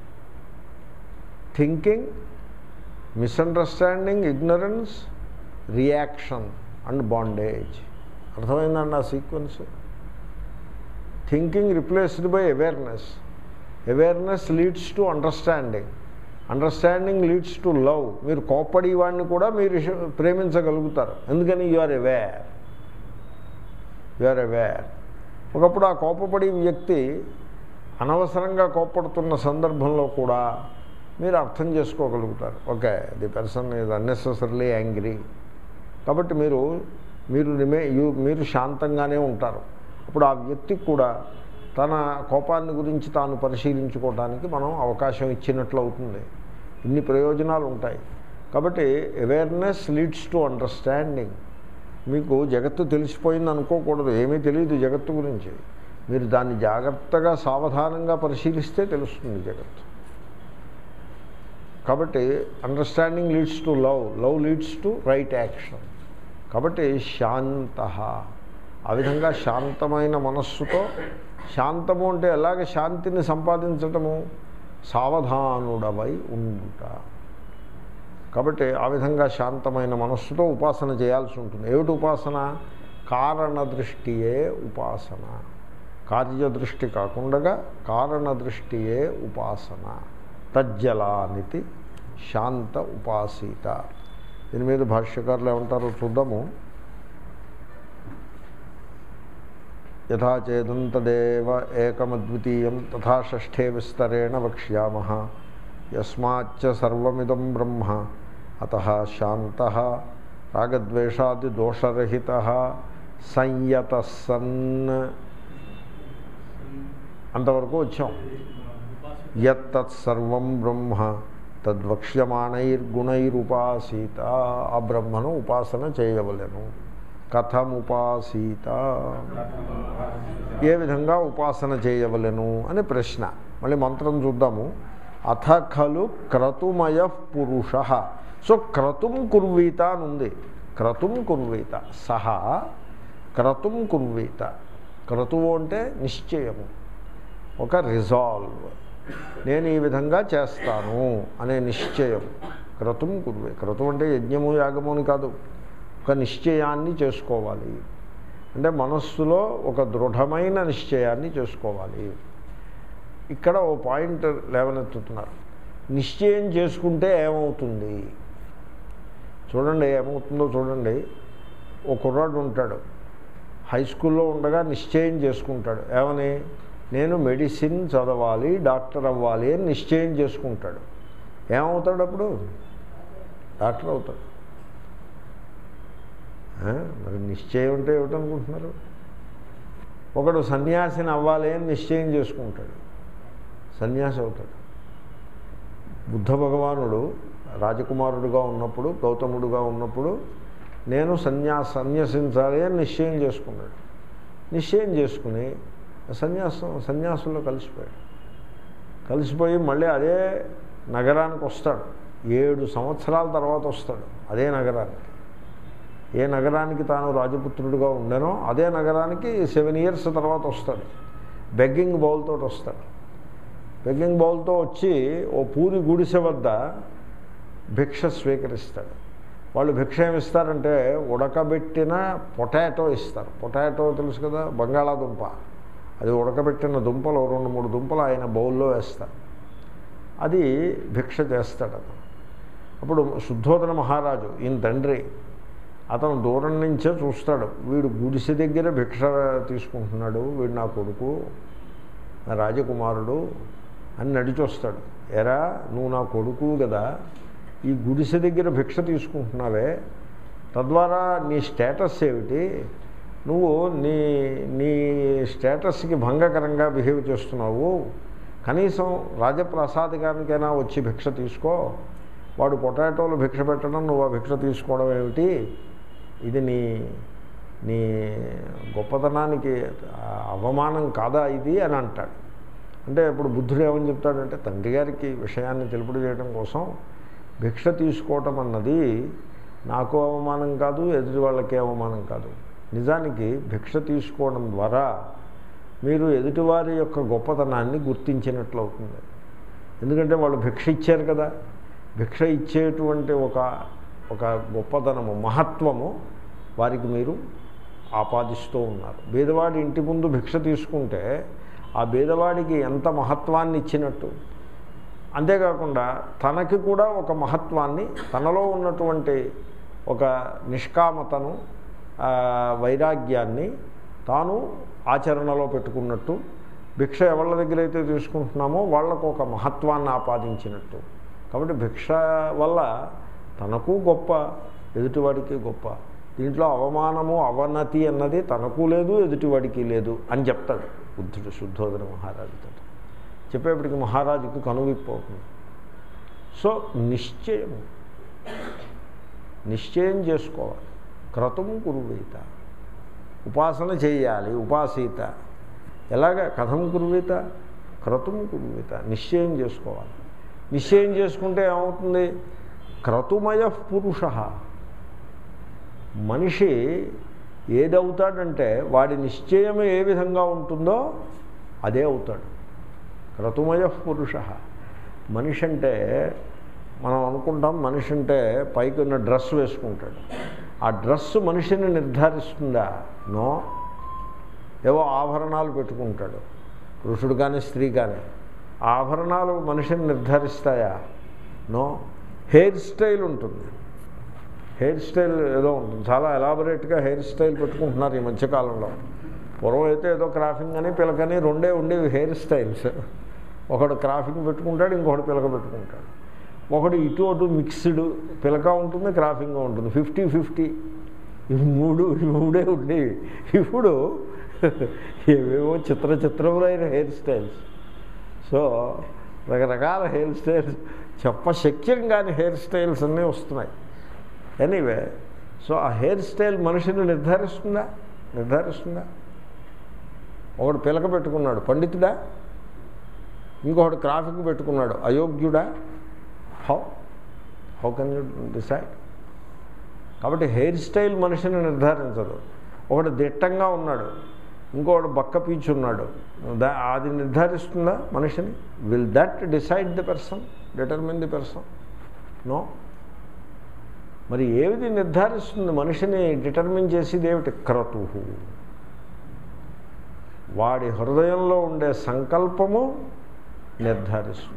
thinking misunderstanding ignorance reaction and bondage అర్థమైందండి ఆ sequence thinking replaced by awareness awareness leads to understanding understanding leads to love మీరు కోప్పడి వాడిని కూడా మీరు ఇష- ప్రేమించగలుగుతారు ఎందుకని you are aware you are aware ఒకప్పుడు ఆ కోపపడి వ్యక్తి అనవసరంగా కోప్పడుతున్న సందర్భంలో కూడా మీరు అర్థం చేసుకోగలుగుతారు okay the person is unnecessary angry కాబట్టి మీరు మీరు రిమే యు- మీరు శాంతంగానే ఉంటారు అప్పుడు ఆ వ్యక్తికి కూడా తన కోపాన్ని గురించి తాను పరిశీలించుకోవడానికి మనం అవకాశం ఇచ్చినట్లు అవుతుంది ఇన్ని ప్రయోజనాలు ఉంటాయి కాబట్టి అవేర్నెస్ లీడ్స్ టు అండర్స్టాండింగ్ మీకు జగత్తు తెలిసిపోయింది అనుకోకూడదు ఏమీ తెలియదు జగత్తు గురించి మీరు దాన్ని జాగ్రత్తగా సావధానంగా పరిశీలిస్తే తెలుస్తుంది జగత్తు కాబట్టి understanding leads to love love leads to right action కాబట్టి శాంత ఆ విధంగా శాంతమైన మనస్సుతో శాంతము అంటే ఎలాగ శాంతిని సంపాదించటము సావధానుడవై ఉండుట కాబట్టి ఆ విధంగా శాంతమైన మనస్సుతో ఉపాసన చేయాల్సి ఉంటుంది ఏమిటి ఉపాసన కారణ దృష్టియే ఉపాసన కార్యదృష్టి కాకుండా కారణ దృష్టియే ఉపాసన తజ్జలానితి శాంత ఉపాసీత దీని మీద భాష్యకారులు ఏమంటారో చూద్దాము యథా చేదంతదేవ ఏకమద్వితీయం తథా షష్ఠే విస్తరేణ వక్ష్యామ యస్మాచ్చ సర్వమిదం బ్రహ్మ అత శాంత రాగద్వేషాది దోషరహిత సంయత సన్ అంతవరకు వచ్చాం యత్తత్సర్వం బ్రహ్మ తద్వక్ష్యమాణైర్గుణైరుపాసీత ఆ బ్రహ్మను ఉపాసన చేయవలెను కథముపాసీత ఏ విధంగా ఉపాసన చేయవలెను అని ప్రశ్న మళ్ళీ మంత్రం చూద్దాము అథ ఖలు క్రతుమయ పురుష సో క్రతుం కుర్వీత అని ఉంది క్రతుం కుర్వీత సహా క్రతుం కుర్వీత క్రతువు అంటే నిశ్చయము ఒక రిజాల్వ్ నేను ఈ విధంగా చేస్తాను అనే నిశ్చయం క్రతుం కుర్వే క్రతుం అంటే యజ్ఞము యాగము అని కాదు ఒక నిశ్చయాన్ని చేసుకోవాలి అంటే మనస్సులో ఒక దృఢమైన నిశ్చయాన్ని చేసుకోవాలి ఇక్కడ ఓ పాయింట్ లేవనెత్తుతున్నారు నిశ్చయం చేసుకుంటే ఏమవుతుంది చూడండి ఏమవుతుందో చూడండి ఓ కుర్రాడు ఉంటాడు హై స్కూల్లో ఉండగా నిశ్చయం చేసుకుంటాడు ఏమని నేను మెడిసిన్ చదవాలి డాక్టర్ అవ్వాలి అని నిశ్చయం చేసుకుంటాడు ఏమవుతాడు అప్పుడు డాక్టర్ అవుతాడు ఆ, మరి నిశ్చయం అంటే ఏమిటనుకుంటున్నారు ఒకడు సన్యాసిని అవ్వాలి అని నిశ్చయం చేసుకుంటాడు సన్యాసి అవుతాడు బుద్ధ భగవానుడు రాజకుమారుడుగా ఉన్నప్పుడు గౌతముడుగా ఉన్నప్పుడు నేను సన్యాస సన్యసించాలి అని నిశ్చయం చేసుకున్నాడు నిశ్చయం చేసుకుని సన్యాసం సన్యాసుల్లో కలిసిపోయాడు కలిసిపోయి మళ్ళీ అదే నగరానికి వస్తాడు ఏడు సంవత్సరాల తర్వాత వస్తాడు అదే నగరానికి ఏ నగరానికి తాను రాజపుత్రుడిగా ఉండనో అదే నగరానికి సెవెన్ ఇయర్స్ తర్వాత వస్తాడు బెగ్గింగ్ బౌల్తో వస్తాడు బెగ్గింగ్ బౌల్తో వచ్చి ఓ పూరి గుడిసె వద్ద భిక్ష స్వీకరిస్తాడు వాళ్ళు భిక్ష ఏమి ఇస్తారంటే ఉడకబెట్టిన పొటాటో ఇస్తారు పొటాటో తెలుసు కదా బంగాళాదుంప అది ఉడకబెట్టిన దుంపలు రెండు మూడు దుంపలు ఆయన బౌల్లో వేస్తారు అది భిక్ష చేస్తాడు అతను అప్పుడు శుద్ధోదన మహారాజు ఈయన తండ్రి అతను దూరం నుంచే చూస్తాడు వీడు గుడిసె దగ్గర భిక్ష తీసుకుంటున్నాడు వీడు నా కొడుకు నా రాజకుమారుడు అని నడిచి వస్తాడు ఎరా నువ్వు నా కొడుకు కదా ఈ గుడిసె దగ్గర భిక్ష తీసుకుంటున్నావే తద్వారా నీ స్టేటస్ ఏమిటి నువ్వు నీ నీ స్టేటస్కి భంగకరంగా బిహేవ్ చేస్తున్నావు కనీసం రాజప్రసాదికానికైనా వచ్చి భిక్ష తీసుకో వాడు పొటాటోలు భిక్ష పెట్టడం నువ్వు ఆ భిక్ష తీసుకోవడం ఏమిటి ఇది నీ నీ గొప్పతనానికి అవమానం కాదా ఇది అని అంటాడు అంటే ఇప్పుడు బుద్ధుడు ఏమని చెప్తాడంటే తండ్రి గారికి విషయాన్ని తెలుపుడు చేయడం కోసం భిక్ష తీసుకోవటం అన్నది నాకు అవమానం కాదు ఎదుటి వాళ్ళకి అవమానం కాదు నిజానికి భిక్ష తీసుకోవడం ద్వారా మీరు ఎదుటివారి యొక్క గొప్పతనాన్ని గుర్తించినట్లు అవుతుంది ఎందుకంటే వాళ్ళు భిక్ష ఇచ్చారు కదా భిక్ష ఇచ్చేటువంటి ఒక ఒక గొప్పతనము మహత్వము వారికి మీరు ఆపాదిస్తూ ఉన్నారు బీదవాడి ఇంటి ముందు భిక్ష తీసుకుంటే ఆ బీదవాడికి ఎంత మహత్వాన్ని ఇచ్చినట్టు అంతేకాకుండా తనకి కూడా ఒక మహత్వాన్ని తనలో ఉన్నటువంటి ఒక నిష్కామతను ఆ, వైరాగ్యాన్ని తాను ఆచరణలో పెట్టుకున్నట్టు భిక్ష ఎవరి దగ్గర అయితే తీసుకుంటున్నామో వాళ్లకు ఒక మహత్వాన్ని ఆపాదించినట్టు కాబట్టి భిక్ష వల్ల తనకు గొప్ప ఎదుటివాడికి గొప్ప దీంట్లో అవమానము అవనతి అన్నది తనకు లేదు ఎదుటివాడికి లేదు అని చెప్తాడు బుద్ధుడు శుద్ధోదన మహారాజుతో చెప్పేప్పటికి మహారాజుకి కనువిప్పు అవుతుంది సో నిశ్చయం నిశ్చయం చేసుకోవాలి క్రతుం కురువీత ఉపాసన చేయాలి ఉపాసీత ఎలాగ కథం కురువీత క్రతుం కురువీత నిశ్చయం చేసుకోవాలి నిశ్చయం చేసుకుంటే ఏమవుతుంది క్రతుమయ పురుష మనిషి ఏదవుతాడంటే వాడి నిశ్చయం ఏ విధంగా ఉంటుందో అదే అవుతాడు క్రతుమయ పురుష మనిషి అంటే మనం అనుకుంటాం మనిషి అంటే పైకి ఉన్న డ్రెస్ వేసుకుంటాడు ఆ డ్రెస్ మనిషిని నిర్ధారిస్తుందా నో ఏవో ఆభరణాలు పెట్టుకుంటాడు పురుషుడు కానీ స్త్రీ కానీ ఆ ఆభరణాలు మనిషిని నిర్ధారిస్తాయా నో హెయిర్ స్టైల్ ఉంటుంది హెయిర్ స్టైల్ ఏదో ఉంటుంది చాలా ఎలాబొరేట్గా హెయిర్ స్టైల్ పెట్టుకుంటున్నారు ఈ మధ్యకాలంలో పూర్వం అయితే ఏదో క్రాఫింగ్ అని పిలకని రెండే ఉండేవి హెయిర్ స్టైల్స్ ఒకడు క్రాఫింగ్ పెట్టుకుంటాడు ఇంకొకటి పిలక పెట్టుకుంటాడు ఒకడు ఇటు అటు మిక్స్డ్ పిలక ఉంటుంది క్రాఫింగ్ ఉంటుంది ఫిఫ్టీ ఫిఫ్టీ ఇవి మూడు ఇవి మూడే ఉండేవి ఇప్పుడు ఏవేవో చిత్ర చిత్రములైన హెయిర్ స్టైల్స్ సో రకరకాల హెయిర్ స్టైల్స్ చెప్పశక్యం కాని హెయిర్ స్టైల్స్ అన్నీ వస్తున్నాయి ఎనీవే సో ఆ హెయిర్ స్టైల్ మనిషిని నిర్ధారిస్తుందా నిర్ధారిస్తుందా ఒకడు పిలక పెట్టుకున్నాడు పండితుడా ఇంకొకడు క్రాఫింగ్ పెట్టుకున్నాడు అయోగ్యుడా how how can you decide కాబట్టి హెయిర్ స్టైల్ మనిషిని నిర్ధారించదు ఒకడు దిట్టంగా ఉన్నాడు ఇంకొకడు బక్క పీచు ఉన్నాడు దా అది నిర్ధారిస్తుందా మనిషిని will that decide the person determine the person no మరి ఏది నిర్ధారిస్తుంది మనిషిని డిటర్మిన్ చేసేది ఏమిటి క్రతు వాడి హృదయంలో ఉండే సంకల్పము నిర్ధారిస్తుంది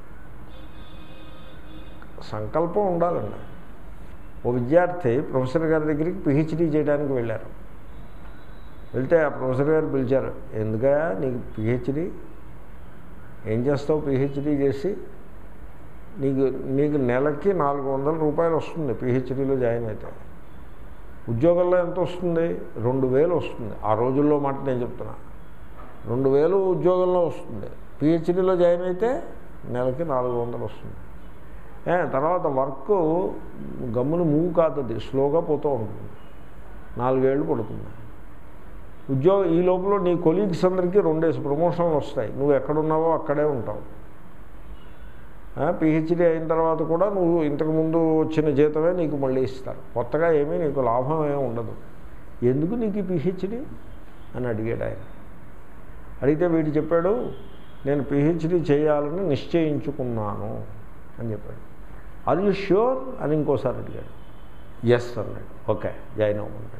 సంకల్పం ఉండాలండి ఓ విద్యార్థి ప్రొఫెసర్ గారి దగ్గరికి పిహెచ్డీ చేయడానికి వెళ్ళారు వెళ్తే ఆ ప్రొఫెసర్ గారు పిలిచారు ఎందుకా నీకు పిహెచ్డీ ఏం చేస్తావు పిహెచ్డీ చేసి నీకు నీకు నెలకి నాలుగు వందల రూపాయలు వస్తుంది పిహెచ్డీలో జాయిన్ అయితే ఉద్యోగంలో ఎంత వస్తుంది రెండు వేలు వస్తుంది ఆ రోజుల్లో మాట నేను చెప్తున్నా రెండు వేలు ఉద్యోగంలో వస్తుంది పిహెచ్డీలో జాయిన్ అయితే నెలకి నాలుగు వందలు వస్తుంది ఏ, తర్వాత వర్క్ గమ్మున మూవ్ కాదు అది స్లోగా పోతూ ఉంటుంది నాలుగేళ్ళు పడుతుంది ఉద్యోగం ఈ లోపల నీ కొలీగ్స్ అందరికీ రెండేసి ప్రమోషన్లు వస్తాయి నువ్వు ఎక్కడున్నావో అక్కడే ఉంటావు పిహెచ్డీ అయిన తర్వాత కూడా నువ్వు ఇంతకుముందు వచ్చిన జీతమే నీకు మళ్ళీ ఇస్తారు కొత్తగా ఏమీ నీకు లాభం ఏమి ఉండదు ఎందుకు నీకు ఈ పిహెచ్డీ అని అడిగాడు ఆయన అడిగితే వీడు చెప్పాడు నేను పిహెచ్డీ చేయాలని నిశ్చయించుకున్నాను అని చెప్పాడు ఆర్ యూ ష్యూర్ అని ఇంకోసారి అడిగాడు ఎస్ అన్నాడు ఓకే జాయిన్ అవ్వమన్నాడు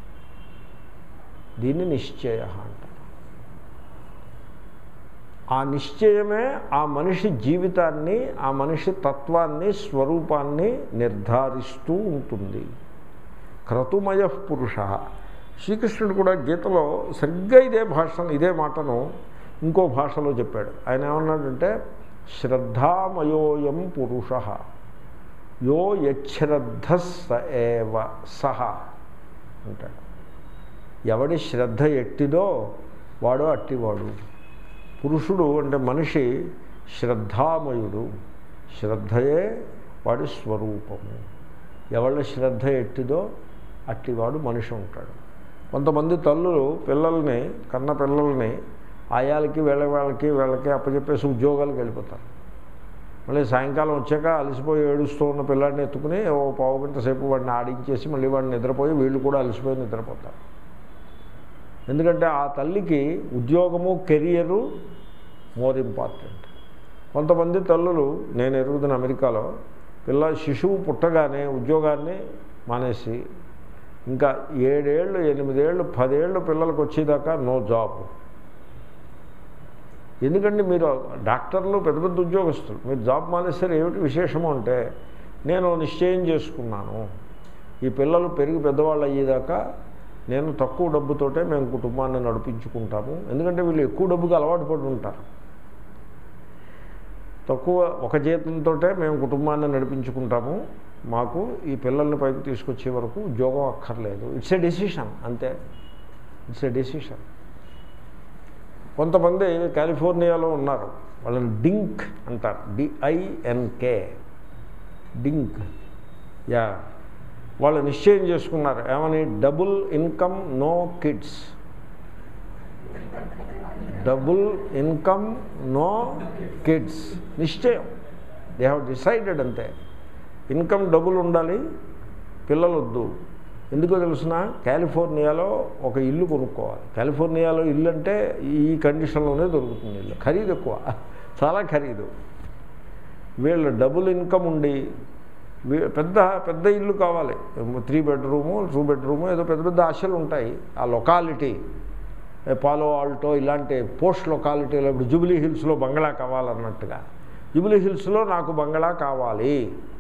దీన్ని నిశ్చయ అంటారు ఆ నిశ్చయమే ఆ మనిషి జీవితాన్ని ఆ మనిషి తత్వాన్ని స్వరూపాన్ని నిర్ధారిస్తూ ఉంటుంది క్రతుమయ పురుష శ్రీకృష్ణుడు కూడా గీతలో సరిగ్గా ఇదే భాష ఇదే మాటను ఇంకో భాషలో చెప్పాడు ఆయన ఏమన్నాడంటే శ్రద్ధామయోయం పురుష యో యశ్రద్ధ స ఏవ సహ అంటాడు ఎవడి శ్రద్ధ ఎట్టిదో వాడో అట్టివాడు పురుషుడు అంటే మనిషి శ్రద్ధామయుడు శ్రద్ధయే వాడి స్వరూపము ఎవళ్ళ శ్రద్ధ ఎట్టిదో అట్టివాడు మనిషి ఉంటాడు కొంతమంది తల్లులు పిల్లల్ని కన్న పిల్లల్ని ఆయాలకి వీళ్ళ వాళ్ళకి వీళ్ళకి అప్పచెప్పేసి ఉద్యోగాలకు వెళ్ళిపోతారు మళ్ళీ సాయంకాలం వచ్చాక అలసిపోయి ఏడుస్తూ ఉన్న పిల్లాడిని ఎత్తుకుని ఓ పావు గంట సేపు వాడిని ఆడించేసి మళ్ళీ వాడిని నిద్రపోయి వీళ్ళు కూడా అలసిపోయి నిద్రపోతారు ఎందుకంటే ఆ తల్లికి ఉద్యోగము కెరియరు మోర్ ఇంపార్టెంట్ కొంతమంది తల్లులు నేను ఎరుగుతున్న అమెరికాలో పిల్ల శిశువు పుట్టగానే ఉద్యోగాన్ని మానేసి ఇంకా ఏడేళ్ళు ఎనిమిదేళ్ళు పదేళ్ళు పిల్లలకు వచ్చేదాకా నో జాబ్ ఎందుకంటే మీరు డాక్టర్లు పెద్ద పెద్ద ఉద్యోగస్తులు మీరు జాబ్ మానేస్తారు ఏమిటి విశేషము అంటే నేను నిశ్చయం చేసుకున్నాను ఈ పిల్లలు పెరిగి పెద్దవాళ్ళు అయ్యేదాకా నేను తక్కువ డబ్బుతోటే మేము కుటుంబాన్ని నడిపించుకుంటాము ఎందుకంటే వీళ్ళు ఎక్కువ డబ్బుకి అలవాటు పడి ఉంటారు తక్కువ ఒక జీతంతో మేము కుటుంబాన్ని నడిపించుకుంటాము మాకు ఈ పిల్లల్ని పైకి తీసుకొచ్చే వరకు ఉద్యోగం అక్కర్లేదు ఇట్స్ ఏ డెసిషన్ అంతే ఇట్స్ ఏ డెసిషన్ కొంతమంది కాలిఫోర్నియాలో ఉన్నారు వాళ్ళని డింక్ అంటారు డిఐఎన్కే డింక్ యా వాళ్ళు నిశ్చయం చేసుకున్నారు ఏమని double income no kids double income no kids నిశ్చయం దే హ్యావ్ డిసైడెడ్ అంతే ఇన్కమ్ డబుల్ ఉండాలి పిల్లలు వద్దు ఎందుకో తెలుసిన కాలిఫోర్నియాలో ఒక ఇల్లు కొనుక్కోవాలి కాలిఫోర్నియాలో ఇల్లు అంటే ఈ కండిషన్లోనే దొరుకుతుంది ఇల్లు ఖరీదు ఎక్కువ చాలా ఖరీదు వీళ్ళు డబుల్ ఇన్కమ్ ఉండి వీ- పెద్ద పెద్ద ఇల్లు కావాలి త్రీ బెడ్రూము టూ బెడ్రూము ఏదో పెద్ద పెద్ద ఆశలు ఉంటాయి ఆ లొకాలిటీ ఏ పాలో ఆల్టో ఇలాంటి పోస్ట్ లొకాలిటీలో ఇప్పుడు జూబిలీ హిల్స్లో బంగ్లా కావాలన్నట్టుగా జూబిలీ హిల్స్లో నాకు బంగ్లా కావాలి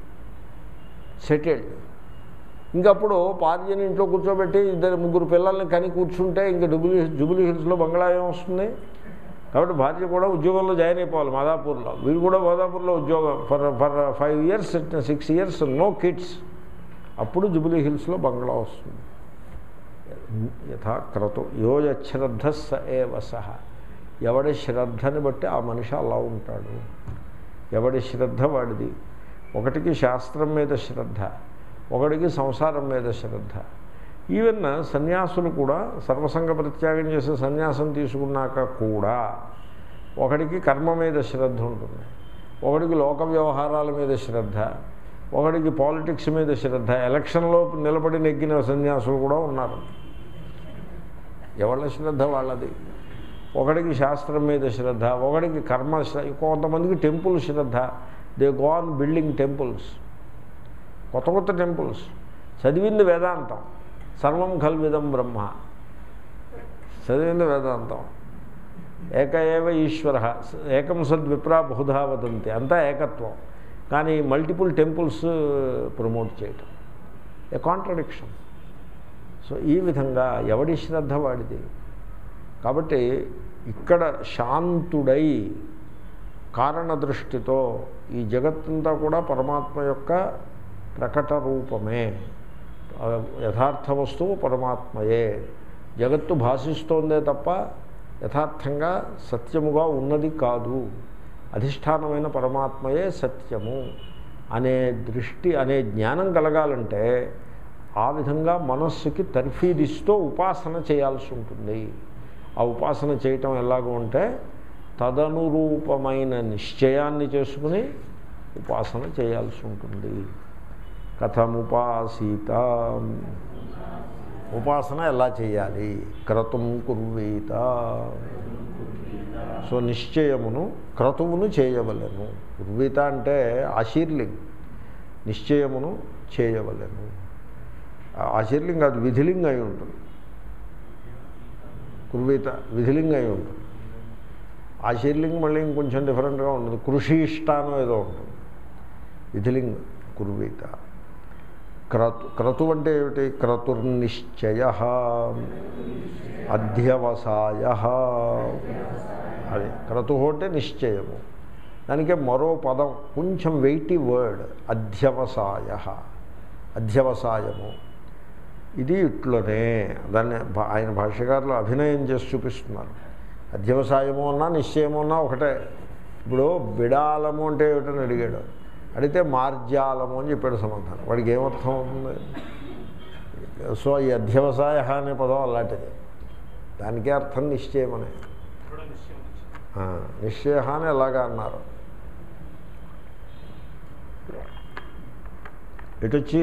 సెటిల్డ్ ఇంకప్పుడు పార్జన్ ఇంట్లో కూర్చోబెట్టి ఇద్దరు ముగ్గురు పిల్లల్ని కని కూర్చుంటే ఇంకా జుబిలీ జూబిలీ హిల్స్లో బంగ్లా ఏం వస్తుంది కాబట్టి భార్య కూడా ఉద్యోగంలో జాయిన్ అయిపోవాలి మాదాపూర్లో వీడు కూడా మాదాపూర్లో ఉద్యోగం for for five years six years no kids అప్పుడు జుబిలీ హిల్స్లో బంగ్లా వస్తుంది యథా క్రతు యోజశ్రద్ధ స ఏవ సహ ఎవడి శ్రద్ధని బట్టి ఆ మనిషి అలా ఉంటాడు ఎవడి శ్రద్ధ వాడిది ఒకటికి శాస్త్రం మీద శ్రద్ధ ఒకటికి సంసారం మీద శ్రద్ధ ఈవెన్ సన్యాసులు కూడా సర్వసంగ పరిత్యాగం చేసే సన్యాసం తీసుకున్నాక కూడా ఒకడికి కర్మ మీద శ్రద్ధ ఉంటుంది ఒకడికి లోక వ్యవహారాల మీద శ్రద్ధ ఒకడికి పాలిటిక్స్ మీద శ్రద్ధ ఎలక్షన్లో నిలబడి నెగ్గిన సన్యాసులు కూడా ఉన్నారు ఎవళ్ళ శ్రద్ధ వాళ్ళది ఒకడికి శాస్త్రం మీద శ్రద్ధ ఒకడికి కర్మ శ్ర- కొంతమందికి టెంపుల్ శ్రద్ధ దే గోన్ బిల్డింగ్ టెంపుల్స్ కొత్త కొత్త టెంపుల్స్ చదివింది వేదాంతం సర్వం కల్విదం బ్రహ్మ చదివింది వేదాంతం ఏక ఏవ ఈశ్వర ఏకం సద్విప్రా బహుధా వదంతి అంతా ఏకత్వం కానీ మల్టిపుల్ టెంపుల్స్ ప్రమోట్ చేయటం ఏ కాంట్రడిక్షన్ సో ఈ విధంగా ఎవడి శ్రద్ధ వాడిది కాబట్టి ఇక్కడ శాంతుడై కారణ దృష్టితో ఈ జగత్తంతా కూడా పరమాత్మ యొక్క ప్రకట రూపమే ఆ యథార్థ వస్తువు పరమాత్మయే జగత్తు భాషిస్తోందే తప్ప యథార్థంగా సత్యముగా ఉన్నది కాదు అధిష్టానమైన పరమాత్మయే సత్యము అనే దృష్టి అనే జ్ఞానం కలగాలంటే ఆ విధంగా మనస్సుకి తర్ఫీదిస్తూ ఉపాసన చేయాల్సి ఉంటుంది ఆ ఉపాసన చేయటం ఎలాగో ఉంటే తదనురూపమైన నిశ్చయాన్ని చేసుకుని ఉపాసన చేయాల్సి ఉంటుంది కథముపాసీత ఉపాసన ఎలా చేయాలి క్రతుం కుర్వీత సో నిశ్చయమును క్రతువును చేయవలెను కుర్వీత అంటే ఆశీర్లింగ్ నిశ్చయమును చేయవలెను ఆశీర్లింగ్ అది విధిలింగ్ అయి ఉంటుంది కుర్వీత విధిలింగ్ అయి ఉంటుంది ఆశీర్లింగ్ మళ్ళీ ఇంకొంచెం డిఫరెంట్గా ఉంటుంది కృషిష్టానం ఏదో ఉంటుంది విధిలింగ్ కుర్వీత క్రతు క్రతు అంటే ఏమిటి క్రతుర్నిశ్చయ అధ్యవసాయ అది క్రతు అంటే నిశ్చయము దానికే మరో పదం కొంచెం వెయిటీ వర్డ్ అధ్యవసాయ అధ్యవసాయము ఇది ఇట్లనే దాన్ని భా- ఆయన భాష్యకారులు అభినయం చేసి చూపిస్తున్నారు అధ్యవసాయము అన్నా నిశ్చయము అన్నా ఒకటే ఇప్పుడు బిడాలము అంటే ఏమిటని అడిగాడు అడిగితే మార్జాలము అని చెప్పాడు సమాధానం వాడికి ఏమర్థం అవుతుంది సో ఈ అధ్యవసాయ అనే పదం అలాంటిది దానికే అర్థం నిశ్చయమనే ఆ, నిశ్చయ అని ఎలాగా అన్నారు ఇటొచ్చి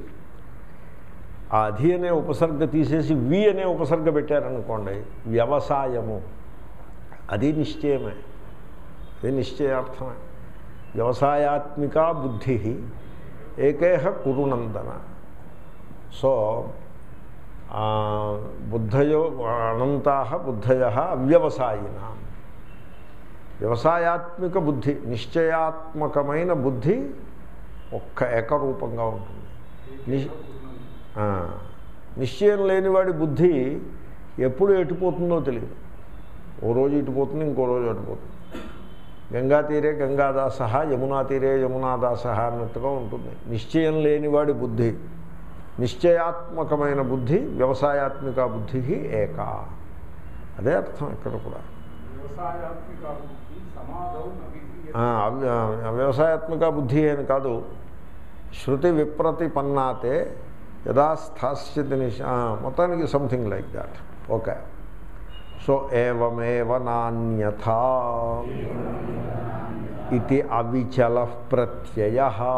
ఆ అధి అనే ఉపసర్గ తీసేసి వి అనే ఉపసర్గ పెట్టారనుకోండి వ్యవసాయము అది నిశ్చయమే అది నిశ్చయార్థమే వ్యవసాయాత్మిక బుద్ధి ఏకేహ కురునందన సో ఆ, బుద్ధయో అనంతా బుద్ధయ అవ్యవసాయిన వ్యవసాయాత్మిక బుద్ధి నిశ్చయాత్మకమైన బుద్ధి ఒక్క ఏకరూపంగా ఉంటుంది ని ఆ, నిశ్చయం లేనివాడి బుద్ధి ఎప్పుడు ఎటుపోతుందో తెలియదు ఓ రోజు ఇటుపోతుంది ఇంకో రోజు అటుపోతుంది గంగా తీరే గంగాదాస యమునా తీరే యమునాదాస అన్నట్టుగా ఉంటుంది నిశ్చయం లేనివాడి బుద్ధి నిశ్చయాత్మకమైన బుద్ధి వ్యవసాయాత్మిక బుద్ధి ఏక అదే అర్థం ఇక్కడ కూడా వ్యవసాయాత్మిక బుద్ధి సమాధౌ నవిధీయతే. ఆ, అవ్య- వ్యవసాయాత్మిక బుద్ధి అని కాదు శృతి విప్రతిపన్నాతే యదా స్థాస్యతి నిశ ఆ, మొత్తానికి something like that okay so ఏవమేవ నాణ్యథ ఇది అవిచల ప్రత్యయ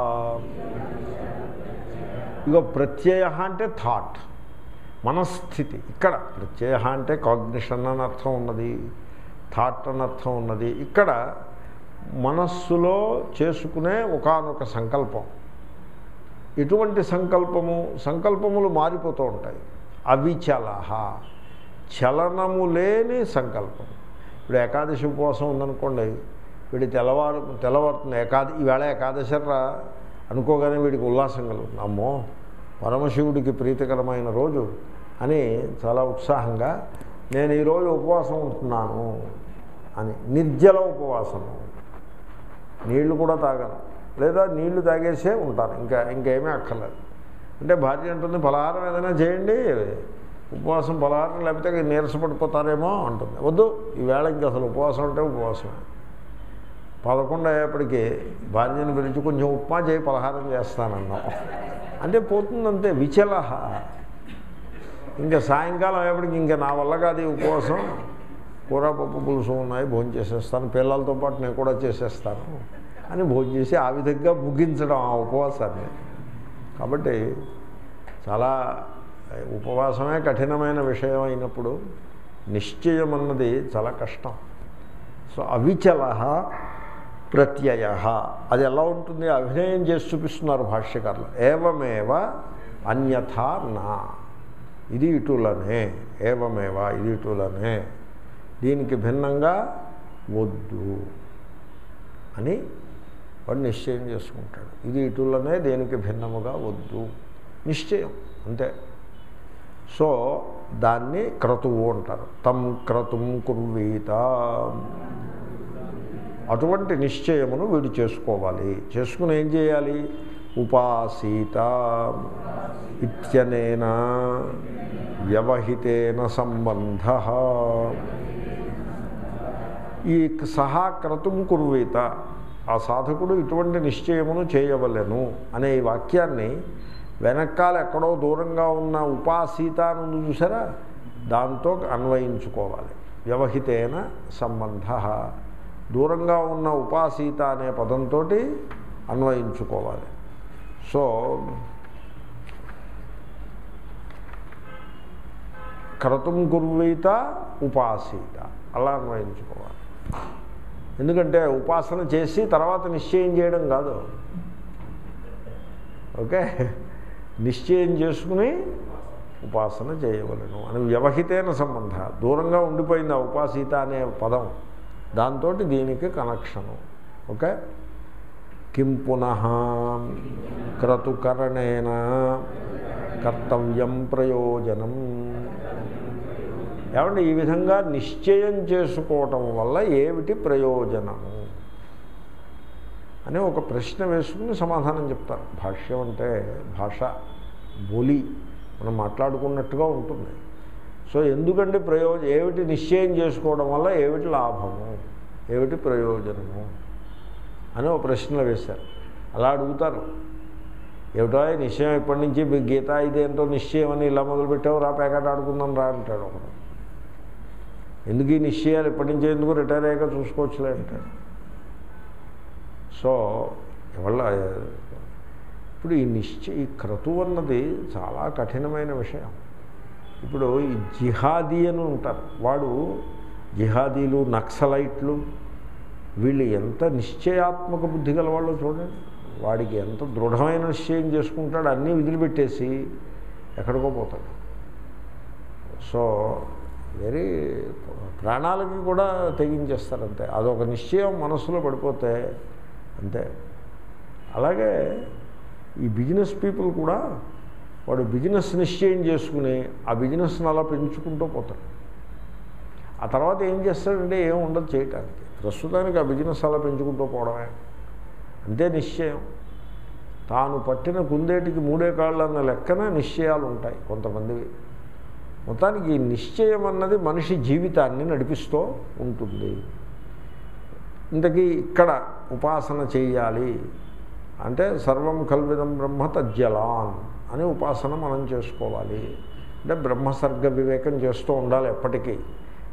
ఇగో ప్రత్యయ అంటే థాట్ మనస్థితి ఇక్కడ ప్రత్యయ అంటే కాగ్నిషన్ అని అర్థం ఉన్నది థాట్ అని అర్థం ఉన్నది ఇక్కడ మనస్సులో చేసుకునే ఒకానొక సంకల్పం ఎటువంటి సంకల్పము సంకల్పములు మారిపోతూ ఉంటాయి అవిచల చలనము లేని సంకల్పం ఇప్పుడు ఏకాదశి ఉపవాసం ఉందనుకోండి వీడి తెల్లవారు తెల్లవారుతుంది ఏకాద ఈవేళ ఏకాదశరా అనుకోగానే వీడికి ఉల్లాసం కలుగుతుంది అమ్మో పరమశివుడికి ప్రీతికరమైన రోజు అని చాలా ఉత్సాహంగా నేను ఈరోజు ఉపవాసం ఉంటున్నాను అని నిర్జల ఉపవాసము నీళ్లు కూడా తాగను లేదా నీళ్లు తాగేసే ఉంటాను ఇంకా ఇంకేమీ అక్కర్లేదు అంటే భార్య అంటుంది పలహారం ఏదైనా చేయండి ఉపవాసం పలహారం లేకపోతే నీరసపడిపోతారేమో అంటుంది వద్దు ఈవేళ ఇంక అసలు ఉపవాసం అంటే ఉపవాసమే పదకొండు అయ్యేప్పటికీ భార్యను పిలిచి కొంచెం ఉప్మా చేయి పలహారం చేస్తానన్నాం అంటే పోతుందంతే విచలహ ఇంకా సాయంకాలం అయ్యేప్పటికి ఇంకా నా వల్ల కాదు ఈ ఉపవాసం కూర పప్పు పులుసు ఉన్నాయి భోజనం చేసేస్తాను పిల్లలతో పాటు నేను కూడా చేసేస్తాను అని భోజనం చేసి ఆ విధంగా ముగించడం ఆ ఉపవాసాన్ని కాబట్టి చాలా ఉపవాసమే కఠినమైన విషయం అయినప్పుడు నిశ్చయం అన్నది చాలా కష్టం సో అవిచల ప్రత్యయ అది ఎలా ఉంటుంది అభినయం చేసి చూపిస్తున్నారు భాష్యకారులు ఏవమేవ అన్యథా నా ఇది ఇటులనే ఏవమేవ ఇది ఇటులనే దీనికి భిన్నంగా వద్దు అని వాడు నిశ్చయం చేసుకుంటాడు ఇది ఇటులనే దేనికి భిన్నముగా వద్దు నిశ్చయం అంతే సో దాన్ని క్రతువు అంటారు తం క్రతుం కుర్వీత అటువంటి నిశ్చయమును వీడు చేసుకోవాలి చేసుకుని ఏం చేయాలి ఉపాసీత ఇత్యనేన వ్యవహితేన సంబంధ ఈ సహా క్రతుం కుర్వీత ఆ సాధకుడు ఇటువంటి నిశ్చయమును చేయవలెను అనే ఈ వాక్యాన్ని వెనకాల ఎక్కడో దూరంగా ఉన్న ఉపాసీత అని ఉంది చూసారా దాంతో అన్వయించుకోవాలి వ్యవహితేన సంబంధ దూరంగా ఉన్న ఉపాసీత అనే పదంతో అన్వయించుకోవాలి సో క్రతుం కుర్వీత ఉపాసీత అలా అన్వయించుకోవాలి ఎందుకంటే ఉపాసన చేసి తర్వాత నిశ్చయం చేయడం కాదు ఓకే నిశ్చయం చేసుకుని ఉపాసన చేయవలను అని వ్యవహితైన సంబంధ దూరంగా ఉండిపోయింది ఆ ఉపాసీత అనే పదం దాంతో దీనికి కనెక్షను ఓకే కిం పునః క్రతుకరణేన కర్తవ్యం ప్రయోజనం ఏమంటే ఈ విధంగా నిశ్చయం చేసుకోవటం వల్ల ఏమిటి ప్రయోజనము అని ఒక ప్రశ్న వేసుకుని సమాధానం చెప్తారు భాష్యం అంటే భాష బోలి మనం మాట్లాడుకున్నట్టుగా ఉంటుంది సో ఎందుకంటే ప్రయోజ ఏమిటి నిశ్చయం చేసుకోవడం వల్ల ఏమిటి లాభము ఏమిటి ప్రయోజనము అని ఒక ప్రశ్న వేశారు అలా అడుగుతారు ఏమిటో నిశ్చయం ఇప్పటి నుంచి గీత ఇదేంటో నిశ్చయం అని ఇలా మొదలుపెట్టావు రా ప్యాకెట్ ఆడుకుందాం రా అంటాడు ఒకడు ఎందుకు ఈ నిశ్చయాలు ఇప్పటి నుంచి ఎందుకు రిటైర్ అయ్యాక చూసుకోవచ్చులే అంటాడు సో ఇవాళ ఇప్పుడు ఈ నిశ్చయ ఈ క్రతువు అన్నది చాలా కఠినమైన విషయం ఇప్పుడు ఈ జిహాదీ అని ఉంటారు వాడు జిహాదీలు నక్సలైట్లు వీళ్ళు ఎంత నిశ్చయాత్మక బుద్ధి గలవాళ్ళో చూడండి వాడికి ఎంత దృఢమైన నిశ్చయం చేసుకుంటాడు అన్నీ వదిలిపెట్టేసి ఎక్కడికో పోతాడు సో వెరీ ప్రాణాలకి కూడా తెగించేస్తారు అంతే అదొక నిశ్చయం మనస్సులో పడిపోతే అంతే అలాగే ఈ బిజినెస్ పీపుల్ కూడా వాడు బిజినెస్ నిశ్చయం చేసుకుని ఆ బిజినెస్ని అలా పెంచుకుంటూ పోతాడు ఆ తర్వాత ఏం చేస్తాడంటే ఏం ఉండదు చేయటానికి ప్రస్తుతానికి ఆ బిజినెస్ అలా పెంచుకుంటూ పోవడమే అంతే నిశ్చయం తాను పట్టిన కుందేటికి మూడే కాళ్ళు అన్న లెక్కన నిశ్చయాలు ఉంటాయి కొంతమందివి మొత్తానికి ఈ నిశ్చయం అన్నది మనిషి జీవితాన్ని నడిపిస్తూ ఉంటుంది ఇంతకీ ఇక్కడ ఉపాసన చేయాలి అంటే సర్వం కల్విదం బ్రహ్మ తజ్జలాన్ అని ఉపాసన మనం చేసుకోవాలి అంటే బ్రహ్మసర్గ వివేకం చేస్తూ ఉండాలి ఎప్పటికీ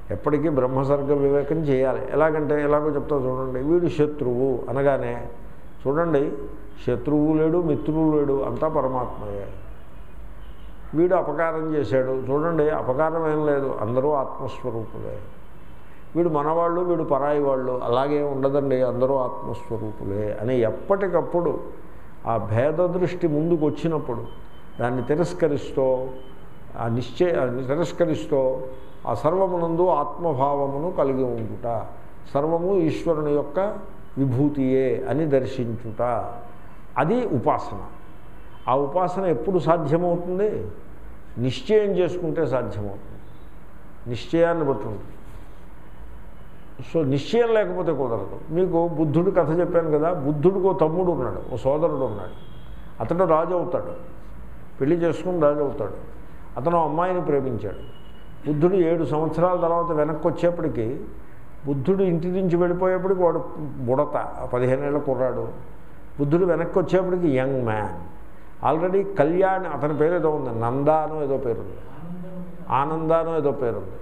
ఎప్పటికీ బ్రహ్మసర్గ వివేకం చేయాలి ఎలాగంటే ఎలాగో చెప్తా చూడండి వీడు శత్రువు అనగానే చూడండి శత్రువు లేడు మిత్రువు లేడు అంతా పరమాత్మయే వీడు అపకారం చేశాడు చూడండి అపకారం ఏం లేదు అందరూ ఆత్మస్వరూపులే వీడు మనవాళ్ళు వీడు పరాయి వాళ్ళు అలాగే ఉండదండి అందరూ ఆత్మస్వరూపులే అని ఎప్పటికప్పుడు ఆ భేద దృష్టి ముందుకు వచ్చినప్పుడు దాన్ని తిరస్కరిస్తూ ఆ నిశ్చయ తిరస్కరిస్తూ ఆ సర్వమునందు ఆత్మభావమును కలిగి ఉండుట సర్వము ఈశ్వరుని యొక్క విభూతియే అని దర్శించుట అది ఉపాసన ఆ ఉపాసన ఎప్పుడు సాధ్యమవుతుంది నిశ్చయం చేసుకుంటే సాధ్యమవుతుంది నిశ్చయాన్ని బట్టి ఉంటుంది సో నిశ్చయం లేకపోతే కుదరదు మీకు బుద్ధుడి కథ చెప్పాను కదా బుద్ధుడికి ఓ తమ్ముడు ఉన్నాడు ఓ సోదరుడు ఉన్నాడు అతడు రాజు అవుతాడు పెళ్లి చేసుకుని రాజు అవుతాడు అతను అమ్మాయిని ప్రేమించాడు బుద్ధుడు ఏడు సంవత్సరాల తర్వాత వెనక్కి వచ్చేప్పటికి బుద్ధుడు ఇంటి నుంచి వెళ్ళిపోయేప్పటికి వాడు బుడత పదిహేనేళ్ళ కుర్రాడు బుద్ధుడు వెనక్కి వచ్చేప్పటికి యంగ్ మ్యాన్ ఆల్రెడీ కళ్యాణ్ అతని పేరు ఏదో ఉంది నందానో ఏదో పేరుంది ఆనందానో ఏదో పేరుంది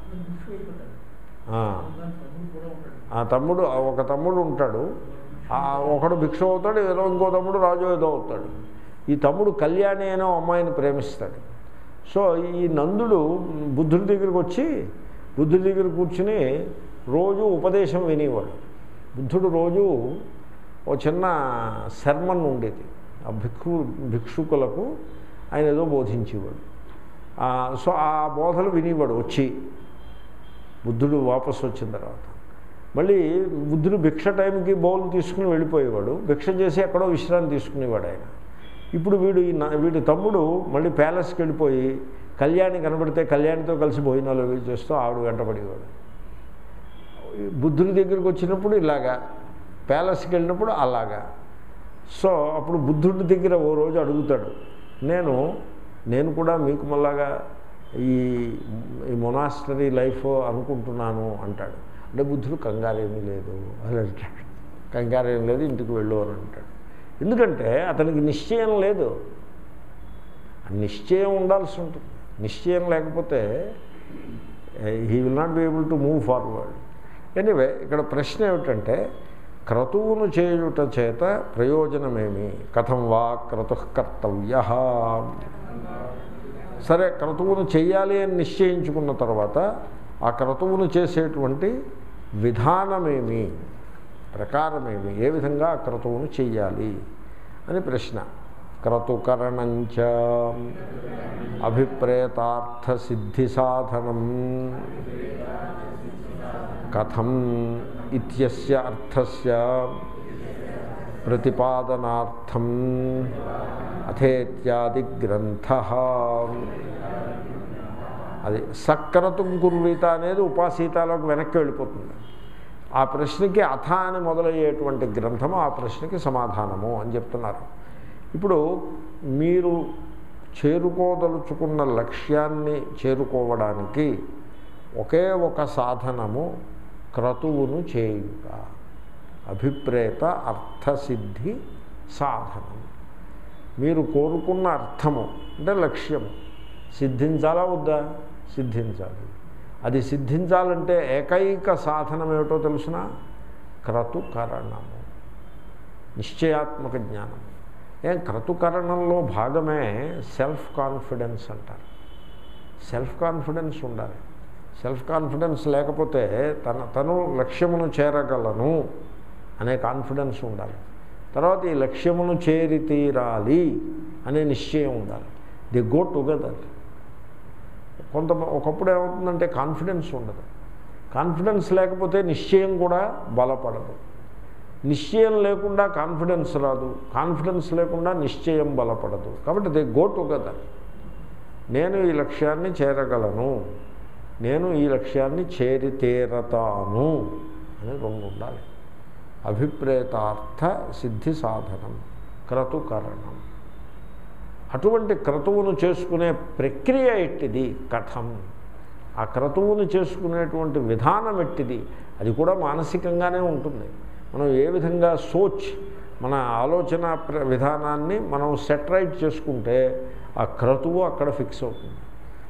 ఆ. ఆ తమ్ముడు ఒక తమ్ముడు ఉంటాడు ఆ ఒకడు భిక్ష అవుతాడు ఏదో ఇంకో తమ్ముడు రాజు ఏదో అవుతాడు ఈ తమ్ముడు కళ్యాణి అనే అమ్మాయిని ప్రేమిస్తాడు సో ఈ నందుడు బుద్ధుడి దగ్గరికి వచ్చి బుద్ధుడి దగ్గర కూర్చుని రోజు ఉపదేశం వినేవాడు బుద్ధుడు రోజు ఓ చిన్న శర్మన్ ఉండేది ఆ భిక్షు భిక్షుకులకు ఆయన ఏదో బోధించేవాడు ఆ, సో ఆ బోధలు వినేవాడు వచ్చి బుద్ధుడు వాపసు వచ్చిన తర్వాత మళ్ళీ బుద్ధుడు భిక్ష టైంకి బౌల్ తీసుకుని వెళ్ళిపోయేవాడు భిక్ష చేసి ఎక్కడో విశ్రాంతి తీసుకునేవాడు ఆయన ఇప్పుడు వీడు ఈ నా- వీడి తమ్ముడు మళ్ళీ ప్యాలెస్కి వెళ్ళిపోయి కళ్యాణి కనబడితే కళ్యాణితో కలిసి భోజనాలు అవి చేస్తూ ఆవిడ వెంటబడేవాడు బుద్ధుడి దగ్గరికి వచ్చినప్పుడు ఇలాగా ప్యాలెస్కి వెళ్ళినప్పుడు అలాగా సో అప్పుడు బుద్ధుడి దగ్గర ఓ రోజు అడుగుతాడు నేను నేను కూడా మీకు మళ్ళాగా ఈ ఈ మొనాస్టరీ లైఫ్ అనుకుంటున్నాను అంటాడు అంటే బుద్ధుడు కంగారేమీ లేదు అని అంటాడు కంగారేం లేదు ఇంటికి వెళ్ళు అని అంటాడు ఎందుకంటే అతనికి నిశ్చయం లేదు ఆ నిశ్చయం ఉండాల్సి ఉంటుంది నిశ్చయం లేకపోతే he will not be able to move forward anyway ఇక్కడ ప్రశ్న ఏమిటంటే క్రతువును చేయుట చేత ప్రయోజనమేమి కథం వా క్రతు కర్తవ్య సరే క్రతువును చేయాలి అని నిశ్చయించుకున్న తర్వాత ఆ క్రతువును చేసేటువంటి విధానమేమి ప్రకారమేమి ఏ విధంగా ఆ క్రతువును చెయ్యాలి అని ప్రశ్న క్రతుకరణంచ అభిప్రేతార్థ సిద్ధి సాధనం కథం ఇత్యస్య అర్థస్య ప్రతిపాదనార్థం అథేత్యాది గ్రంథ అది సక్రతుం కుర్వీత అనేది ఉపాసీతాలోకి వెనక్కి వెళ్ళిపోతుంది ఆ ప్రశ్నకి అథ అని మొదలయ్యేటువంటి గ్రంథము ఆ ప్రశ్నకి సమాధానము అని చెప్తున్నారు ఇప్పుడు మీరు చేరుకోదలుచుకున్న లక్ష్యాన్ని చేరుకోవడానికి ఒకే ఒక సాధనము క్రతువును చేయుట అభిప్రేత అర్థసిద్ధి సాధనం మీరు కోరుకున్న అర్థము అంటే లక్ష్యము సిద్ధించాలా వద్దా సిద్ధించాలి అది సిద్ధించాలంటే ఏకైక సాధనం ఏమిటో తెలుసిన క్రతుకరణము నిశ్చయాత్మక జ్ఞానం ఏం క్రతుకరణంలో భాగమే సెల్ఫ్ కాన్ఫిడెన్స్ అంటారు సెల్ఫ్ కాన్ఫిడెన్స్ ఉండాలి సెల్ఫ్ కాన్ఫిడెన్స్ లేకపోతే తన తను లక్ష్యమును చేరగలను అనే కాన్ఫిడెన్స్ ఉండాలి తర్వాత ఈ లక్ష్యమును చేరి తీరాలి అనే నిశ్చయం ఉండాలి ది గో టుగెదర్ కొంత ఒకప్పుడు ఏమవుతుందంటే కాన్ఫిడెన్స్ ఉండదు కాన్ఫిడెన్స్ లేకపోతే నిశ్చయం కూడా బలపడదు నిశ్చయం లేకుండా కాన్ఫిడెన్స్ రాదు కాన్ఫిడెన్స్ లేకుండా నిశ్చయం బలపడదు కాబట్టి దే గో టుగెదర్ నేను ఈ లక్ష్యాన్ని చేరగలను నేను ఈ లక్ష్యాన్ని చేరి తీరతాను అని రెండు ఉండాలి అభిప్రేతార్థ సిద్ధి సాధనం క్రతుకరణం అటువంటి క్రతువును చేసుకునే ప్రక్రియ ఎట్టిది కథం ఆ క్రతువును చేసుకునేటువంటి విధానం ఎట్టిది అది కూడా మానసికంగానే ఉంటుంది మనం ఏ విధంగా సోచ్ మన ఆలోచన ప్ర- విధానాన్ని మనం సెటరైట్ చేసుకుంటే ఆ క్రతువు అక్కడ ఫిక్స్ అవుతుంది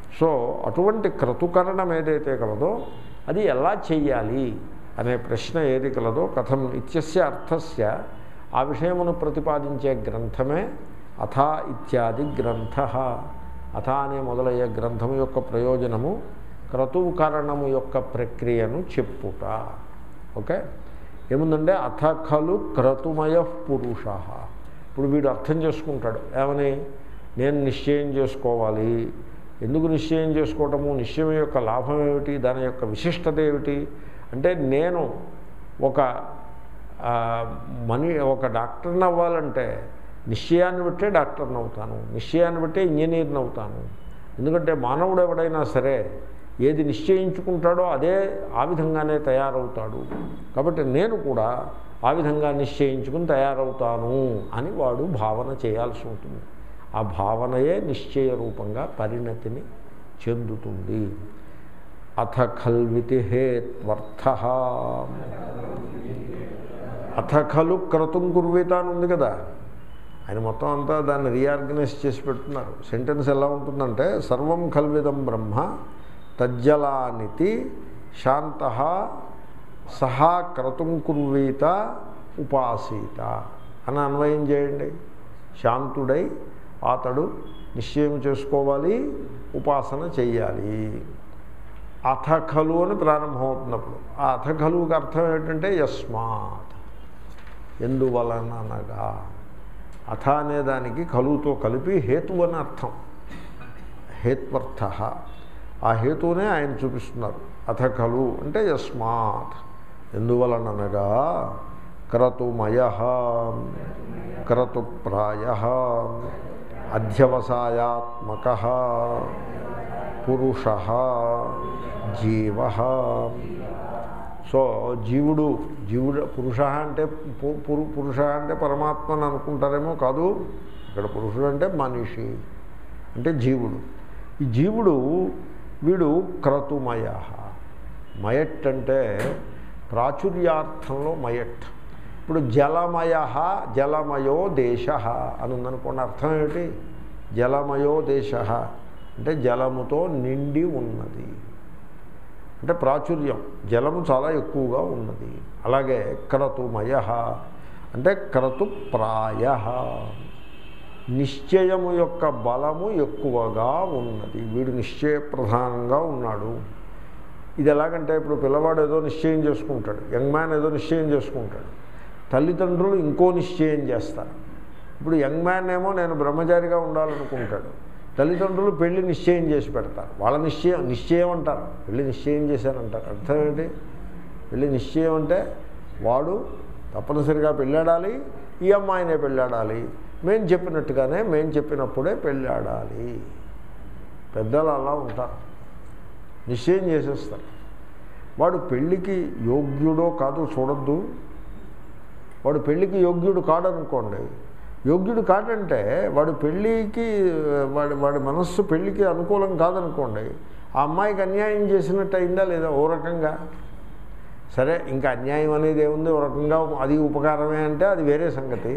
సో అటువంటి క్రతుకరణం ఏదైతే కలదో అది ఎలా చెయ్యాలి అనే ప్రశ్న ఏది కలదో కథం ఇత్యస్య అర్థస్య ఆ విషయమును ప్రతిపాదించే గ్రంథమే అథ ఇత్యాది గ్రంథ అథ అనే మొదలయ్యే గ్రంథము యొక్క ప్రయోజనము క్రతుకరణము యొక్క ప్రక్రియను చెప్పుట ఓకే ఏముందంటే అథ ఖలు క్రతుమయ పురుష ఇప్పుడు వీడు అర్థం చేసుకుంటాడు ఏమని నేను నిశ్చయం చేసుకోవాలి ఎందుకు నిశ్చయం చేసుకోవటము నిశ్చయం యొక్క లాభం ఏమిటి దాని యొక్క విశిష్టత ఏమిటి అంటే నేను ఒక ఆ, మనీ ఒక డాక్టర్ని అవ్వాలంటే నిశ్చయాన్ని బట్టే డాక్టర్ని అవుతాను నిశ్చయాన్ని బట్టే ఇంజనీర్ని అవుతాను ఎందుకంటే మానవుడు ఎవడైనా సరే ఏది నిశ్చయించుకుంటాడో అదే ఆ విధంగానే తయారవుతాడు కాబట్టి నేను కూడా ఆ విధంగా నిశ్చయించుకుని తయారవుతాను అని వాడు భావన చేయాల్సి ఉంటుంది ఆ భావనయే నిశ్చయ రూపంగా పరిణతిని చెందుతుంది అథ ఖల్వితి హేత్వర్థ అథ ఖలు క్రతుం కుర్వీత అని ఉంది కదా ఆయన మొత్తం అంతా దాన్ని రీఆర్గనైజ్ చేసి పెడుతున్నారు సెంటెన్స్ ఎలా ఉంటుందంటే సర్వం కల్విదం బ్రహ్మ తజ్జలానితి శాంత సహా క్రతుం కుర్వీత ఉపాసీత అని అన్వయం చేయండి శాంతుడై అతడు నిశ్చయం చేసుకోవాలి ఉపాసన చెయ్యాలి అథఖలు అని ప్రారంభమవుతున్నప్పుడు ఆ అథఖలుకి అర్థం ఏంటంటే యస్మాత్ ఎందువలననగా అథ అనే దానికి కలువుతో కలిపి హేతు అని అర్థం హేత్వర్థ ఆ హేతువునే ఆయన చూపిస్తున్నారు అథ ఖలు అంటే యస్మాత్ ఎందువలననగా క్రతుమయ క్రతుప్రాయ అధ్యవసాయాత్మక పురుష జీవ సో జీవుడు జీవుడు పురుష అంటే పు- పురు- పురుష అంటే పరమాత్మ అని అనుకుంటారేమో కాదు ఇక్కడ పురుషుడు అంటే మనిషి అంటే జీవుడు ఈ జీవుడు వీడు క్రతుమయ మయట్ అంటే ప్రాచుర్యార్థంలో మయట్ ఇప్పుడు జలమయ జలమయో దేశ అని ఉందనుకోండి అర్థం ఏమిటి జలమయో దేశ అంటే జలముతో నిండి ఉన్నది అంటే ప్రాచుర్యం జలము చాలా ఎక్కువగా ఉన్నది అలాగే క్రతుమయ అంటే క్రతుప్రాయ నిశ్చయము యొక్క బలము ఎక్కువగా ఉన్నది వీడు నిశ్చయ ప్రధానంగా ఉన్నాడు ఇది ఎలాగంటే ఇప్పుడు పిల్లవాడు ఏదో నిశ్చయం చేసుకుంటాడు యంగ్ మ్యాన్ ఏదో నిశ్చయం చేసుకుంటాడు తల్లిదండ్రులు ఇంకో నిశ్చయం చేస్తారు ఇప్పుడు యంగ్ మ్యాన్ ఏమో నేను బ్రహ్మచారిగా ఉండాలనుకుంటాడు తల్లిదండ్రులు పెళ్లి నిశ్చయం చేసి పెడతారు వాళ్ళ నిశ్చయం నిశ్చయం అంటారు పెళ్లి నిశ్చయం చేశారంటారు అర్థం ఏంటి పెళ్లి నిశ్చయం అంటే వాడు తప్పనిసరిగా పెళ్ళాడాలి ఈ అమ్మాయినే పెళ్ళాడాలి మేము చెప్పినట్టుగానే మేము చెప్పినప్పుడే పెళ్ళాడాలి పెద్దలు అలా ఉంటారు నిశ్చయం చేసేస్తారు వాడు పెళ్ళికి యోగ్యుడో కాదో చూడొద్దు వాడు పెళ్ళికి యోగ్యుడు కాడనుకోండి యోగ్యుడు కాడంటే వాడు పెళ్ళికి వాడి వాడి మనస్సు పెళ్ళికి అనుకూలం కాదనుకోండి ఆ అమ్మాయికి అన్యాయం చేసినట్టు అయిందా లేదా ఓ రకంగా సరే ఇంకా అన్యాయం అనేది ఏముంది ఓ రకంగా అది ఉపకారమే అంటే అది వేరే సంగతి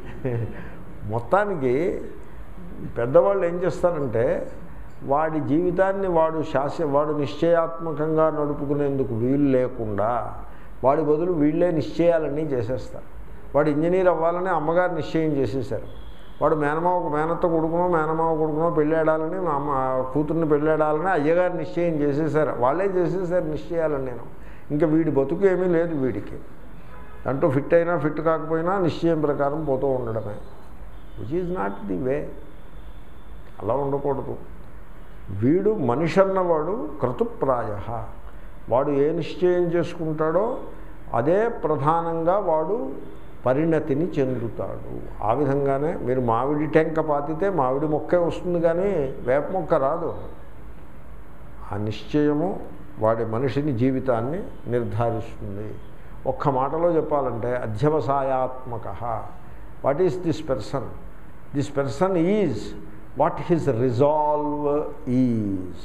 మొత్తానికి పెద్దవాళ్ళు ఏం చేస్తారంటే వాడి జీవితాన్ని వాడు శాస వాడు నిశ్చయాత్మకంగా నడుపుకునేందుకు వీలు లేకుండా వాడి బదులు వీళ్ళే నిశ్చయాలన్నీ చేసేస్తారు వాడు ఇంజనీర్ అవ్వాలని అమ్మగారు నిశ్చయం చేసేసారు వాడు మేనమావ మేనత్త కొడుకునో మేనమావ కొడుకునో పెళ్ళాడాలని మా అమ్మ కూతుర్ని పెళ్ళాడాలని అయ్యగారు నిశ్చయం చేసేసారు వాళ్ళే చేసేసారు నిశ్చయాలని నేను ఇంకా వీడి బతుకు ఏమీ లేదు వీడికి దాంట్లో ఫిట్ అయినా ఫిట్ కాకపోయినా నిశ్చయం ప్రకారం పోతూ ఉండడమే which is not the way అలా ఉండకూడదు వీడు మనిషి అన్నవాడు క్రతుప్రాయ వాడు ఏ నిశ్చయం చేసుకుంటాడో అదే ప్రధానంగా వాడు పరిణతిని చెందుతాడు ఆ విధంగానే మీరు మామిడి టెంక పాతితే మామిడి మొక్కే వస్తుంది కానీ వేప మొక్క రాదు ఆ నిశ్చయము వాడి మనిషిని జీవితాన్ని నిర్ధారిస్తుంది ఒక్క మాటలో చెప్పాలంటే అధ్యవసాయాత్మక what is this person this person is what his resolve is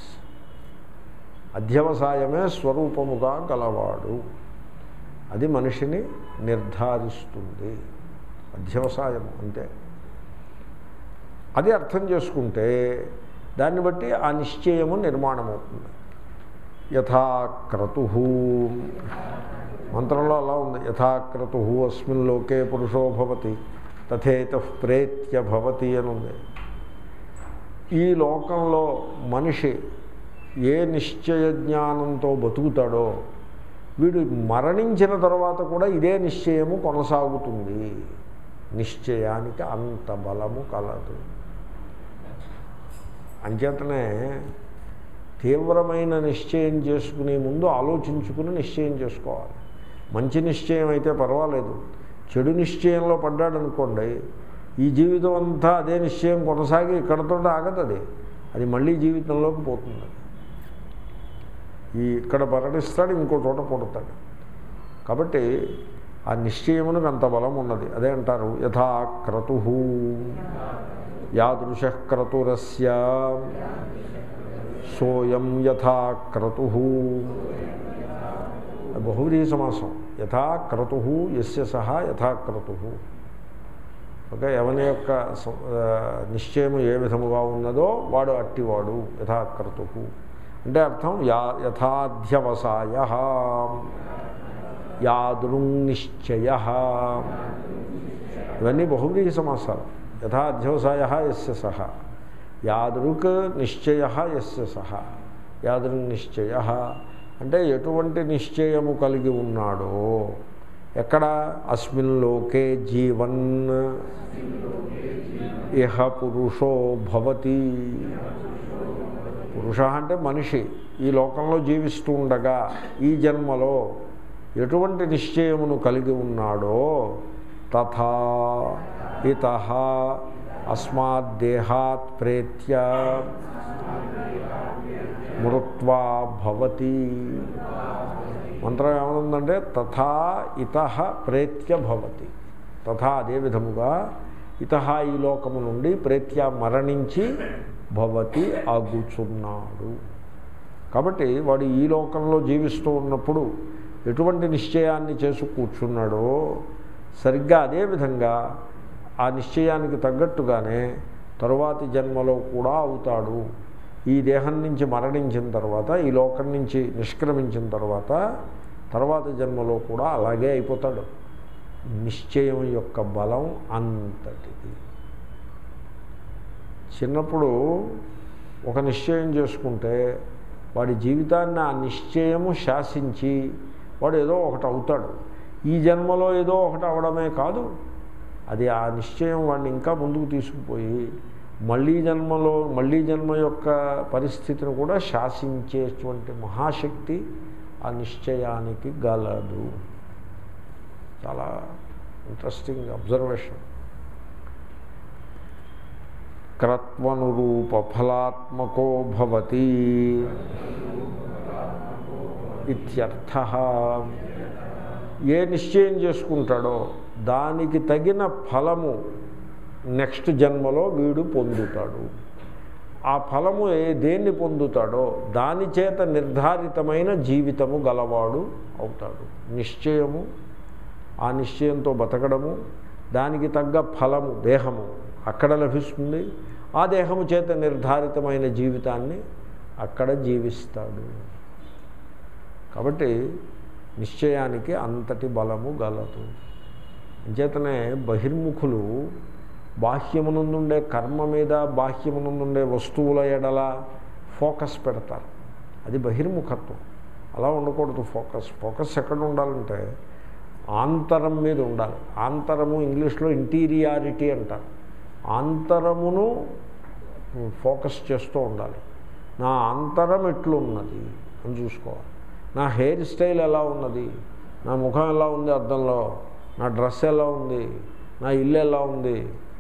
అధ్యవసాయమే స్వరూపముగా గలవాడు అది మనిషిని నిర్ధారిస్తుంది అధ్యవసాయం అంతే అది అర్థం చేసుకుంటే దాన్ని బట్టి ఆ నిశ్చయము నిర్మాణం అవుతుంది యథాక్రతు మంత్రంలో అలా ఉంది యథాక్రతు అస్మిన్ లోకే పురుషో భవతి తథేత ప్రేత్య భవతి అని ఉంది ఈ లోకంలో మనిషి ఏ నిశ్చయ జ్ఞానంతో బతుకుతాడో వీడు మరణించిన తర్వాత కూడా ఇదే నిశ్చయము కొనసాగుతుంది నిశ్చయానికి అంత బలము కలదు అంచేతనే తీవ్రమైన నిశ్చయం చేసుకునే ముందు ఆలోచించుకుని నిశ్చయం చేసుకోవాలి మంచి నిశ్చయం అయితే పర్వాలేదు చెడు నిశ్చయంలో పడ్డాడనుకోండి ఈ జీవితం అంతా అదే నిశ్చయం కొనసాగి ఇక్కడతో ఆగదు అది అది మళ్ళీ జీవితంలోకి పోతుంది ఈ ఇక్కడ మరణిస్తాడు ఇంకో చోట పుడతాడు కాబట్టి ఆ నిశ్చయమునకు అంత బలం ఉన్నది అదే అంటారు యథా క్రతు యాదృశ క్రతురస్య సోయం యథా క్రతు బహువ్రీ సమాసం యథా క్రతు ఎస్య సహా యథా క్రతు ఓకే ఎవని యొక్క సం- ఆ, నిశ్చయము ఏ విధముగా ఉన్నదో వాడు అట్టివాడు యథాక్రతు అంటే అర్థం యా యథాధ్యవసాయ యాదృంనిశ్చయ ఇవన్నీ బహువ్రీహి సమాసాలు యథాధ్యవసాయ ఎస్య సహ యాదృక్ నిశ్చయ ఎస్య సహ యాదృంనిశ్చయ అంటే ఎటువంటి నిశ్చయము కలిగి ఉన్నాడో ఎక్కడ అస్మిన్ లోకే జీవన్ ఇహ పురుషో భవతి పురుష అంటే మనిషి ఈ లోకంలో జీవిస్తూ ఉండగా ఈ జన్మలో ఎటువంటి నిశ్చయమును కలిగి ఉన్నాడో తథా ఇత అస్మాత్ దేహాత్ ప్రేత్య మృత్వా భవతి మంత్రం ఏమనుందంటే తథా ఇత ప్రేత్య భవతి తథా అదే విధముగా ఇత ఈ లోకము నుండి ప్రేత్య మరణించి భవతి అగుచున్నాడు కాబట్టి వాడు ఈ లోకంలో జీవిస్తూ ఉన్నప్పుడు ఎటువంటి నిశ్చయాన్ని చేసి కూర్చున్నాడో సరిగ్గా అదే విధంగా ఆ నిశ్చయానికి తగ్గట్టుగానే తరువాతి జన్మలో కూడా అవుతాడు ఈ దేహం నుంచి మరణించిన తర్వాత ఈ లోకం నుంచి నిష్క్రమించిన తర్వాత తర్వాత జన్మలో కూడా అలాగే అయిపోతాడు నిశ్చయం యొక్క బలం అంతటిది చిన్నప్పుడు ఒక నిశ్చయం చేసుకుంటే వాడి జీవితాన్ని ఆ నిశ్చయము శాసించి వాడు ఏదో ఒకటి అవుతాడు ఈ జన్మలో ఏదో ఒకటి అవడమే కాదు అది ఆ నిశ్చయం వాడిని ఇంకా ముందుకు తీసుకుపోయి మళ్ళీ జన్మలో మళ్ళీ జన్మ యొక్క పరిస్థితిని కూడా శాసించేటువంటి మహాశక్తి ఆ నిశ్చయానికి గలదు చాలా ఇంట్రెస్టింగ్ అబ్జర్వేషన్ క్రత్వనురూప ఫలాత్మకో భవతి ఇత్యర్థ ఏ నిశ్చయం చేసుకుంటాడో దానికి తగిన ఫలము నెక్స్ట్ జన్మలో వీడు పొందుతాడు ఆ ఫలము ఏ దేన్ని పొందుతాడో దాని చేత నిర్ధారితమైన జీవితము గలవాడు అవుతాడు నిశ్చయము ఆ నిశ్చయంతో బతకడము దానికి తగ్గ ఫలము దేహము అక్కడ లభిస్తుంది ఆ దేహము చేత నిర్ధారితమైన జీవితాన్ని అక్కడ జీవిస్తాడు కాబట్టి నిశ్చయానికి అంతటి బలము గలదు అంచేతనే బహిర్ముఖులు బాహ్యమునందుండే కర్మ మీద బాహ్యమునందుండే వస్తువుల ఎడల ఫోకస్ పెడతారు అది బహిర్ముఖత్వం అలా ఉండకూడదు ఫోకస్ ఫోకస్ ఎక్కడ ఉండాలంటే ఆంతరం మీద ఉండాలి ఆంతరము ఇంగ్లీష్లో ఇంటీరియారిటీ అంటారు ఆంతరమును ఫోకస్ చేస్తూ ఉండాలి నా అంతరం ఎట్లున్నది అని చూసుకోవాలి నా హెయిర్ స్టైల్ ఎలా ఉన్నది నా ముఖం ఎలా ఉంది అద్దంలో నా డ్రెస్ ఎలా ఉంది నా ఇల్లు ఎలా ఉంది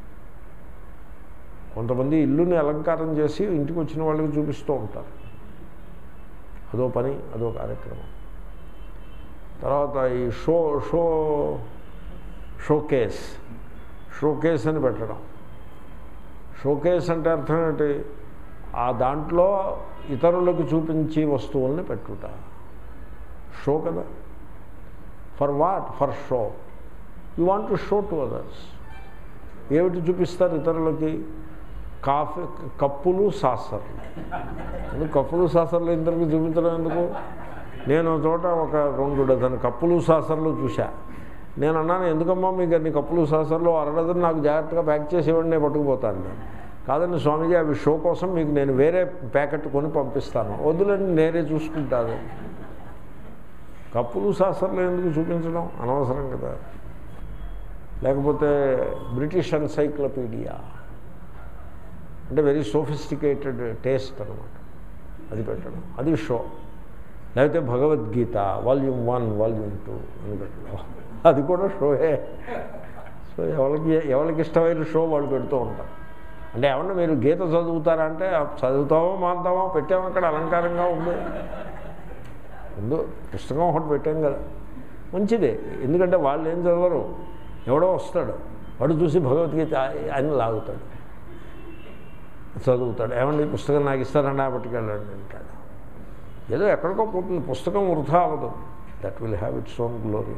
కొంతమంది ఇల్లుని అలంకారం చేసి ఇంటికి వచ్చిన వాళ్ళకి చూపిస్తూ ఉంటారు అదో పని అదో కార్యక్రమం తర్వాత ఈ షో షో షోకేస్ షోకేస్ అని పెట్టడం షోకేస్ అంటే అర్థం ఏంటి ఆ దాంట్లో ఇతరులకు చూపించి వస్తువుల్ని పెట్టుట షో కదా for what for show you want to show to others ఏమిటి చూపిస్తారు ఇతరులకి కాఫీ కప్పులు సాసర్లు ఎందుకు కప్పులు సాసర్లు ఇంతకు చూపించడం ఎందుకు నేను ఒక చోట ఒక రెండు డజన్ కప్పులు సాసర్లు చూశా నేను అన్నాను ఎందుకమ్మా మీకు అన్ని కప్పులు సాసర్లు అర డజన్ నాకు జాగ్రత్తగా ప్యాక్ చేసి ఇవ్వండి నేను పట్టుకుపోతాను నేను కాదండి స్వామీజీ అవి షో కోసం మీకు నేను వేరే ప్యాకెట్ కొని పంపిస్తాను వద్దులండి నేనే చూసుకుంటాను కప్పులు సాసర్లు ఎందుకు చూపించడం అనవసరం కదా లేకపోతే బ్రిటిష్ ఎన్సైక్లోపీడియా అంటే వెరీ సోఫిస్టికేటెడ్ టేస్ట్ అనమాట అది పెట్టడం అది షో లేకపోతే Bhagavad Gita volume one volume two అని పెట్టడం అది కూడా షోయే సో ఎవరికి ఎవరికి ఇష్టమైన షో వాళ్ళు పెడుతూ ఉంటారు అంటే ఏమన్నా మీరు గీత చదువుతారా అంటే ఆ చదువుతామో మాంతామో పెట్టాము అక్కడ అలంకారంగా ఉంది ముందు పుస్తకం ఒకటి పెట్టాం కదా మంచిదే ఎందుకంటే వాళ్ళు ఏం చదవరు ఎవడో వస్తాడు వాడు చూసి భగవద్గీత అని లాగుతాడు చదువుతాడు ఏమండి ఈ పుస్తకం నాకు ఇస్తారండి ఆ పట్టుకెళ్ళండి అంటాడు ఏదో ఎక్కడికో పోతుంది పుస్తకం వృధా అవ్వదు that will have its own glory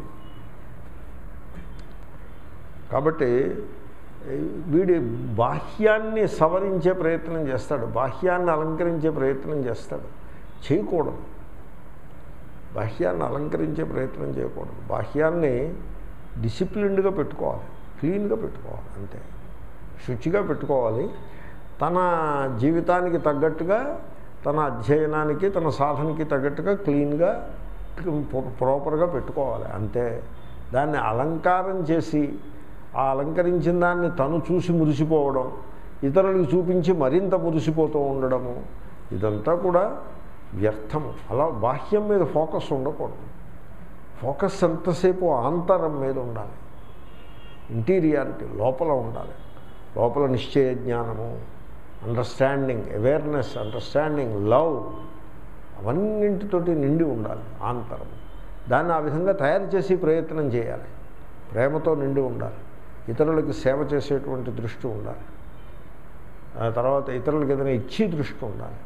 కాబట్టి వీడి బాహ్యాన్ని సవరించే ప్రయత్నం చేస్తాడు బాహ్యాన్ని అలంకరించే ప్రయత్నం చేస్తాడు చేయకూడదు బాహ్యాన్ని అలంకరించే ప్రయత్నం చేయకూడదు బాహ్యాన్ని డిసిప్లిన్డ్గా పెట్టుకోవాలి క్లీన్గా పెట్టుకోవాలి అంతే శుచిగా పెట్టుకోవాలి తన జీవితానికి తగ్గట్టుగా తన అధ్యయనానికి తన సాధనకి తగ్గట్టుగా క్లీన్గా ప్రాపర్గా పెట్టుకోవాలి అంతే దాన్ని అలంకారం చేసి ఆ అలంకరించిన దాన్ని తను చూసి మురిసిపోవడం ఇతరులకు చూపించి మరింత మురిసిపోతూ ఉండడము ఇదంతా కూడా వ్యర్థము అలా బాహ్యం మీద ఫోకస్ ఉండకూడదు ఫోకస్ ఎంతసేపు ఆంతరం మీద ఉండాలి ఇంటీరియారిటీ లోపల ఉండాలి లోపల నిశ్చయ జ్ఞానము అండర్స్టాండింగ్ అవేర్నెస్ అండర్స్టాండింగ్ లవ్ అవన్నింటితోటి నిండి ఉండాలి ఆంతరం దాన్ని ఆ విధంగా తయారు చేసి ప్రయత్నం చేయాలి ప్రేమతో నిండి ఉండాలి ఇతరులకి సేవ చేసేటువంటి దృష్టి ఉండాలి ఆ తర్వాత ఇతరులకు ఏదైనా ఇచ్చి దృష్టి ఉండాలి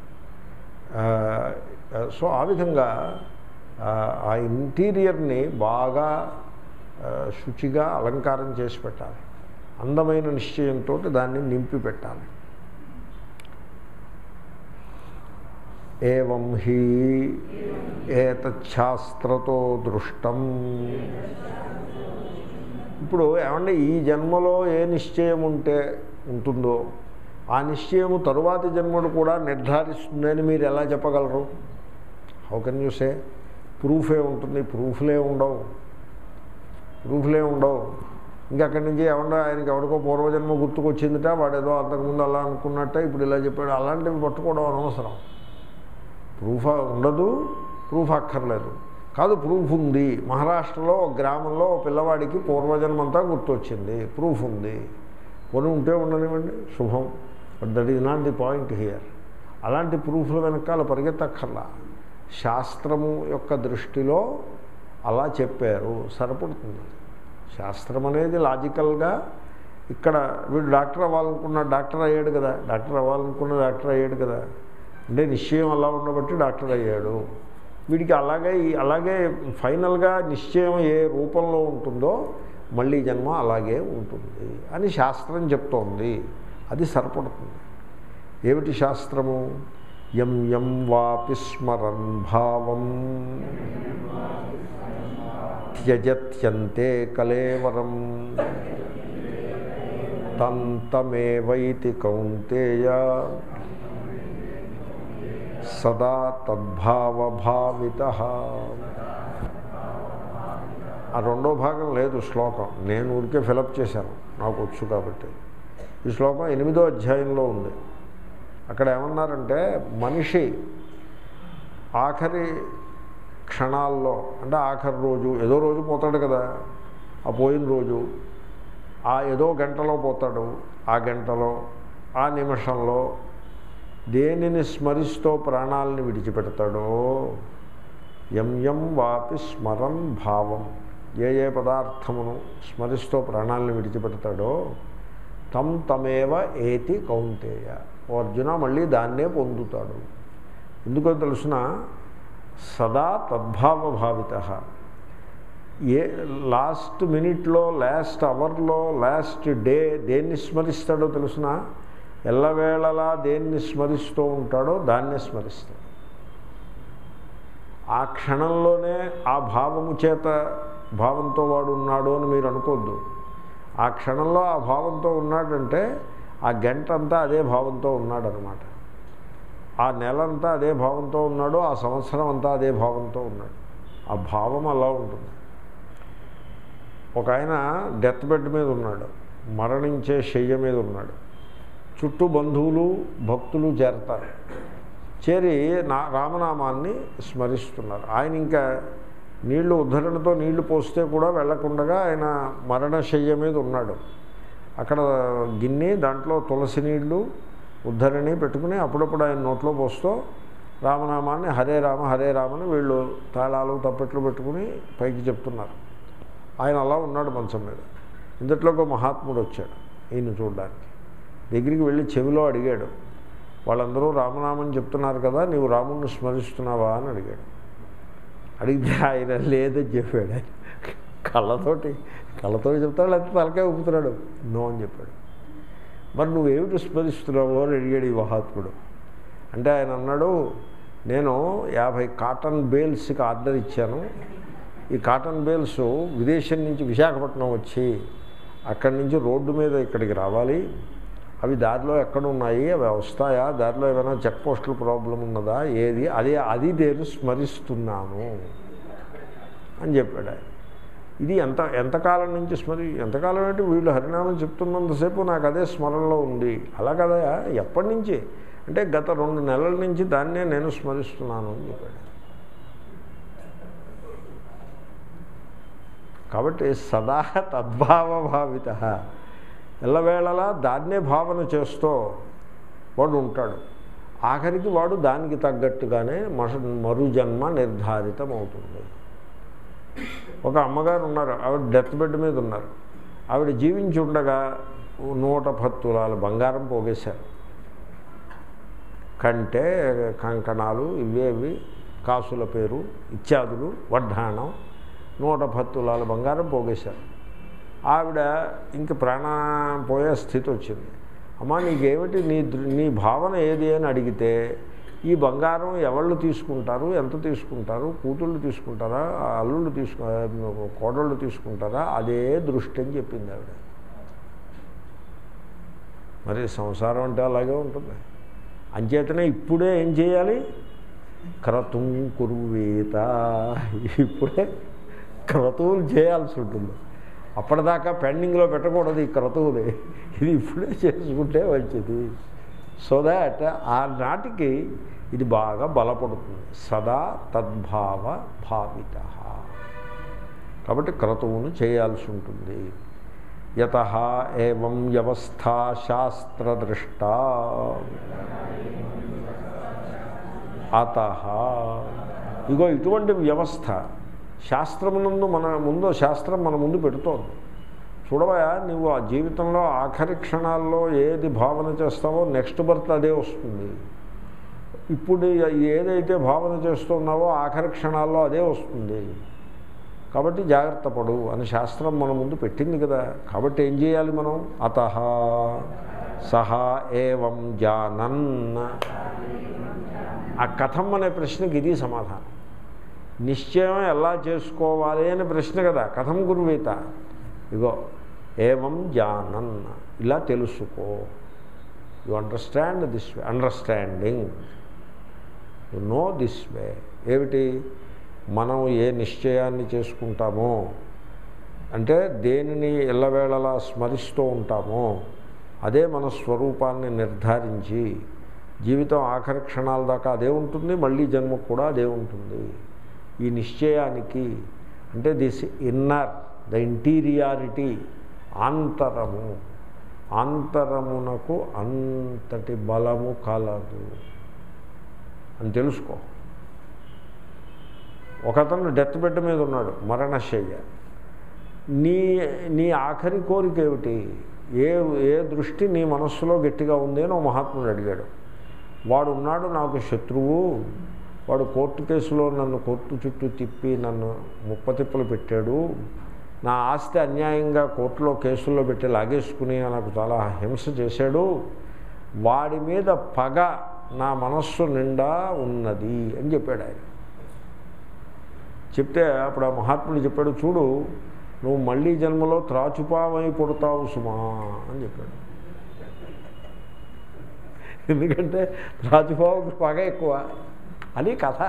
సో ఆ విధంగా ఆ ఇంటీరియర్ని బాగా శుచిగా అలంకారం చేసి పెట్టాలి అందమైన నిశ్చయంతో దాన్ని నింపి పెట్టాలి ఏం హి ఏతఛాస్త్రతో దృష్టం ఇప్పుడు ఏమంటే ఈ జన్మలో ఏ నిశ్చయం ఉంటే ఉంటుందో ఆ నిశ్చయము తరువాతి జన్మను కూడా నిర్ధారిస్తుందని మీరు ఎలా చెప్పగలరు హౌ కెన్ యూ సే ప్రూఫే ఉంటుంది ప్రూఫ్లే ఉండవు ప్రూఫ్లే ఉండవు ఇంకా అక్కడి నుంచి ఏమన్నా ఆయనకి ఎవరికో పూర్వజన్మ గుర్తుకొచ్చిందిట వాడు ఏదో అంతకుముందు అలా అనుకున్నట్ట ఇప్పుడు ఇలా చెప్పాడు అలాంటివి పట్టుకోవడం అనవసరం ప్రూఫ్ ఉండదు ప్రూఫ్ అక్కర్లేదు కాదు ప్రూఫ్ ఉంది మహారాష్ట్రలో ఒక గ్రామంలో ఒక పిల్లవాడికి పూర్వజన్మంతా గుర్తొచ్చింది ప్రూఫ్ ఉంది కొని ఉంటే ఉండనివ్వండి శుభం but that is not the point here అలాంటి ప్రూఫ్ల వెనకాల పరిగెత్తక్కర్లా శాస్త్రము యొక్క దృష్టిలో అలా చెప్పారు సరిపడుతుంది శాస్త్రం అనేది లాజికల్గా ఇక్కడ వీడు డాక్టర్ అవ్వాలనుకున్న డాక్టర్ అయ్యాడు కదా డాక్టర్ అవ్వాలనుకున్న డాక్టర్ అయ్యాడు కదా అంటే నిశ్చయం అలా ఉండబట్టి డాక్టర్ అయ్యాడు వీడికి అలాగే అలాగే ఫైనల్గా నిశ్చయం ఏ రూపంలో ఉంటుందో మళ్ళీ జన్మ అలాగే ఉంటుంది అని శాస్త్రం చెప్తోంది అది సరిపడుతుంది ఏమిటి శాస్త్రము యం యం వాపి స్మరన్ భావం త్యజత్యంతే కలేవరం తంతమేవైతి కౌంతేయ సదా తద్భావభావిత ఆ రెండో భాగం లేదు శ్లోకం నేను ఊరికే ఫిలప్ చేశాను నాకు వచ్చు కాబట్టి ఈ శ్లోకం ఎనిమిదో అధ్యాయంలో ఉంది అక్కడ ఏమన్నారంటే మనిషి ఆఖరి క్షణాల్లో అంటే ఆఖరి రోజు ఏదో రోజు పోతాడు కదా ఆ పోయిన రోజు ఆ ఏదో గంటలో పోతాడు ఆ గంటలో ఆ నిమిషంలో దేనిని స్మరిస్తూ ప్రాణాలని విడిచిపెడతాడో యం యం వాపి స్మరన్ భావం ఏ ఏ పదార్థమును స్మరిస్తూ ప్రాణాలను విడిచిపెడతాడో తం తమేవ ఏతి కౌంతేయ ఓ అర్జున మళ్ళీ దాన్నే పొందుతాడు ఎందుకో తెలుసిన సదా తద్భావభావిత ఏ లాస్ట్ మినిట్లో లాస్ట్ అవర్లో లాస్ట్ డే దేన్ని స్మరిస్తాడో తెలుసిన ఎల్లవేళలా దేన్ని స్మరిస్తూ ఉంటాడో దాన్నే స్మరిస్తాడు ఆ క్షణంలోనే ఆ భావము చేత భావంతో వాడు ఉన్నాడు అని మీరు అనుకోద్దు ఆ క్షణంలో ఆ భావంతో ఉన్నాడంటే ఆ గంట అంతా అదే భావంతో ఉన్నాడనమాట ఆ నెలంతా అదే భావంతో ఉన్నాడు ఆ సంవత్సరం అంతా అదే భావంతో ఉన్నాడు ఆ భావం అలా ఉంటుంది ఒక ఆయన డెత్ బెడ్ మీద ఉన్నాడు మరణించే శయ్య మీద ఉన్నాడు చుట్టూ బంధువులు భక్తులు చేరతారు చేరి నా రామనామాన్ని స్మరిస్తున్నారు ఆయన ఇంకా నీళ్లు ఉద్ధరణతో నీళ్లు పోస్తే కూడా వెళ్లకుండా ఆయన మరణశయ్య మీద ఉన్నాడు అక్కడ గిన్నె దాంట్లో తులసి నీళ్లు ఉద్ధరణి పెట్టుకుని అప్పుడప్పుడు ఆయన నోట్లో పోస్తూ రామనామాన్ని హరే రామ హరే రామని వీళ్ళు తాళాలు తప్పెట్లు పెట్టుకుని పైకి చెప్తున్నారు ఆయన అలా ఉన్నాడు మంచం మీద ఇంతట్లో ఒక మహాత్ముడు వచ్చాడు ఈయన చూడడానికి దగ్గరికి వెళ్ళి చెవిలో అడిగాడు వాళ్ళందరూ రామనామం చెప్తున్నారు కదా నీవు రాముణ్ణి స్మరిస్తున్నావా అని అడిగాడు అడిగితే ఆయన లేదని చెప్పాడు ఆయన కళ్ళతోటి కళ్ళతోటి చెప్తాడు లేకపోతే తలకాయ ఊపుతున్నాడు నో అని చెప్పాడు మరి నువ్వేమిటి స్మరిస్తున్నావు అని అడిగాడు ఈ మహాత్ముడు అంటే ఆయన అన్నాడు నేను యాభై కాటన్ బేల్స్కి ఆర్డర్ ఇచ్చాను ఈ కాటన్ బేల్స్ విదేశం నుంచి విశాఖపట్నం వచ్చి అక్కడి నుంచి రోడ్డు మీద ఇక్కడికి రావాలి అవి దారిలో ఎక్కడ ఉన్నాయి అవి వస్తాయా దారిలో ఏమైనా చెక్ పోస్టుల ప్రాబ్లం ఉన్నదా ఏది అది అది నేను స్మరిస్తున్నాను అని చెప్పాడు ఆయన ఇది ఎంత ఎంతకాలం నుంచి స్మరి ఎంతకాలం అంటే వీళ్ళు హరినామం చెప్తున్నంతసేపు నాకు అదే స్మరణలో ఉంది అలా కదా ఎప్పటి నుంచి అంటే గత రెండు నెలల నుంచి దాన్నే నేను స్మరిస్తున్నాను అని చెప్పాడు కాబట్టి సదా తద్భావభావిత ఎల్లవేళలా దాన్నే భావన చేస్తూ వాడు ఉంటాడు ఆఖరికి వాడు దానికి తగ్గట్టుగానే మష మరు జన్మ నిర్ధారితం అవుతుంది ఒక అమ్మగారు ఉన్నారు ఆవిడ డెత్ బెడ్ మీద ఉన్నారు ఆవిడ జీవించి ఉండగా నూట పత్తులాల బంగారం పోగేశారు కంటే కంకణాలు ఇవేవి కాసుల పేరు ఇత్యాదులు వడ్డాణం నూట పత్తులాల బంగారం పోగేశారు ఆవిడ ఇంక ప్రాణం పోయే స్థితి వచ్చింది అమ్మా నీకేమిటి నీ దృ- నీ భావన ఏది అని అడిగితే ఈ బంగారం ఎవళ్ళు తీసుకుంటారు ఎంత తీసుకుంటారు కూతుళ్ళు తీసుకుంటారా అల్లుళ్ళు తీసుకు కోడళ్ళు తీసుకుంటారా అదే దృష్టి అని చెప్పింది ఆవిడ మరి సంసారం అంటే అలాగే ఉంటుంది అంచేతనే ఇప్పుడే ఏం చేయాలి క్రతుం కురువేత ఇప్పుడే క్రతువులు చేయాల్సి ఉంటుంది అప్పటిదాకా పెండింగ్లో పెట్టకూడదు ఈ క్రతువులే ఇది ఇప్పుడే చేసుకుంటే మంచిది సో దాట్ ఆ నాటికి ఇది బాగా బలపడుతుంది సదా తద్భావ భావిత కాబట్టి క్రతువును చేయాల్సి ఉంటుంది యత ఏం వ్యవస్థా శాస్త్రదృష్ట అత ఇగో ఇటువంటి వ్యవస్థ శాస్త్రమునందు మన ముందు శాస్త్రం మన ముందు పెడుతోంది చూడవయా నువ్వు ఆ జీవితంలో ఆఖరి క్షణాల్లో ఏది భావన చేస్తావో నెక్స్ట్ బర్త్ అదే వస్తుంది ఇప్పుడు ఏదైతే భావన చేస్తున్నావో ఆఖరి క్షణాల్లో అదే వస్తుంది కాబట్టి జాగ్రత్త పడు అని శాస్త్రం మన ముందు పెట్టింది కదా కాబట్టి ఏం చేయాలి మనం అత సహా ఏవం జానన్ ఆ కథం అనే ప్రశ్నకి ఇది సమాధానం నిశ్చయం ఎలా చేసుకోవాలి అనే ప్రశ్న కదా కథం గురువేత ఇగో ఏవం జానన్ ఇలా తెలుసుకో you understand this way understanding you know this way ఏమిటి మనం ఏ నిశ్చయాన్ని చేసుకుంటామో అంటే దేనిని ఎల్లవేళలా స్మరిస్తూ ఉంటామో అదే మన స్వరూపాన్ని నిర్ధారించి జీవితం ఆఖరి క్షణాల దాకా అదే ఉంటుంది మళ్ళీ జన్మ కూడా అదే ఉంటుంది ఈ నిశ్చయానికి అంటే దిస్ ఇన్నర్ ద ఇంటీరియారిటీ ఆంతరము ఆంతరమునకు అంతటి బలము కలదు అని తెలుసుకో ఒకతను డెత్ బెడ్ మీద ఉన్నాడు మరణశయ్య నీ నీ ఆఖరి కోరిక ఏమిటి ఏ ఏ దృష్టి నీ మనస్సులో గట్టిగా ఉంది అని ఓ మహాత్ముడు అడిగాడు వాడు ఉన్నాడు నాకు శత్రువు వాడు కోర్టు కేసులో నన్ను కోర్టు చుట్టూ తిప్పి నన్ను ముప్పతిప్పలు పెట్టాడు నా ఆస్తి అన్యాయంగా కోర్టులో కేసుల్లో పెట్టి లాగేసుకుని నాకు చాలా హింస చేశాడు వాడి మీద పగ నా మనస్సు నిండా ఉన్నది అని చెప్పాడు ఆయన చెప్తే అప్పుడు ఆ మహాత్ముడు చెప్పాడు చూడు నువ్వు మళ్ళీ జన్మలో త్రాచుపావై పుడతావు సుమా అని చెప్పాడు ఎందుకంటే త్రాచుపావుకి పగ ఎక్కువ అని కథ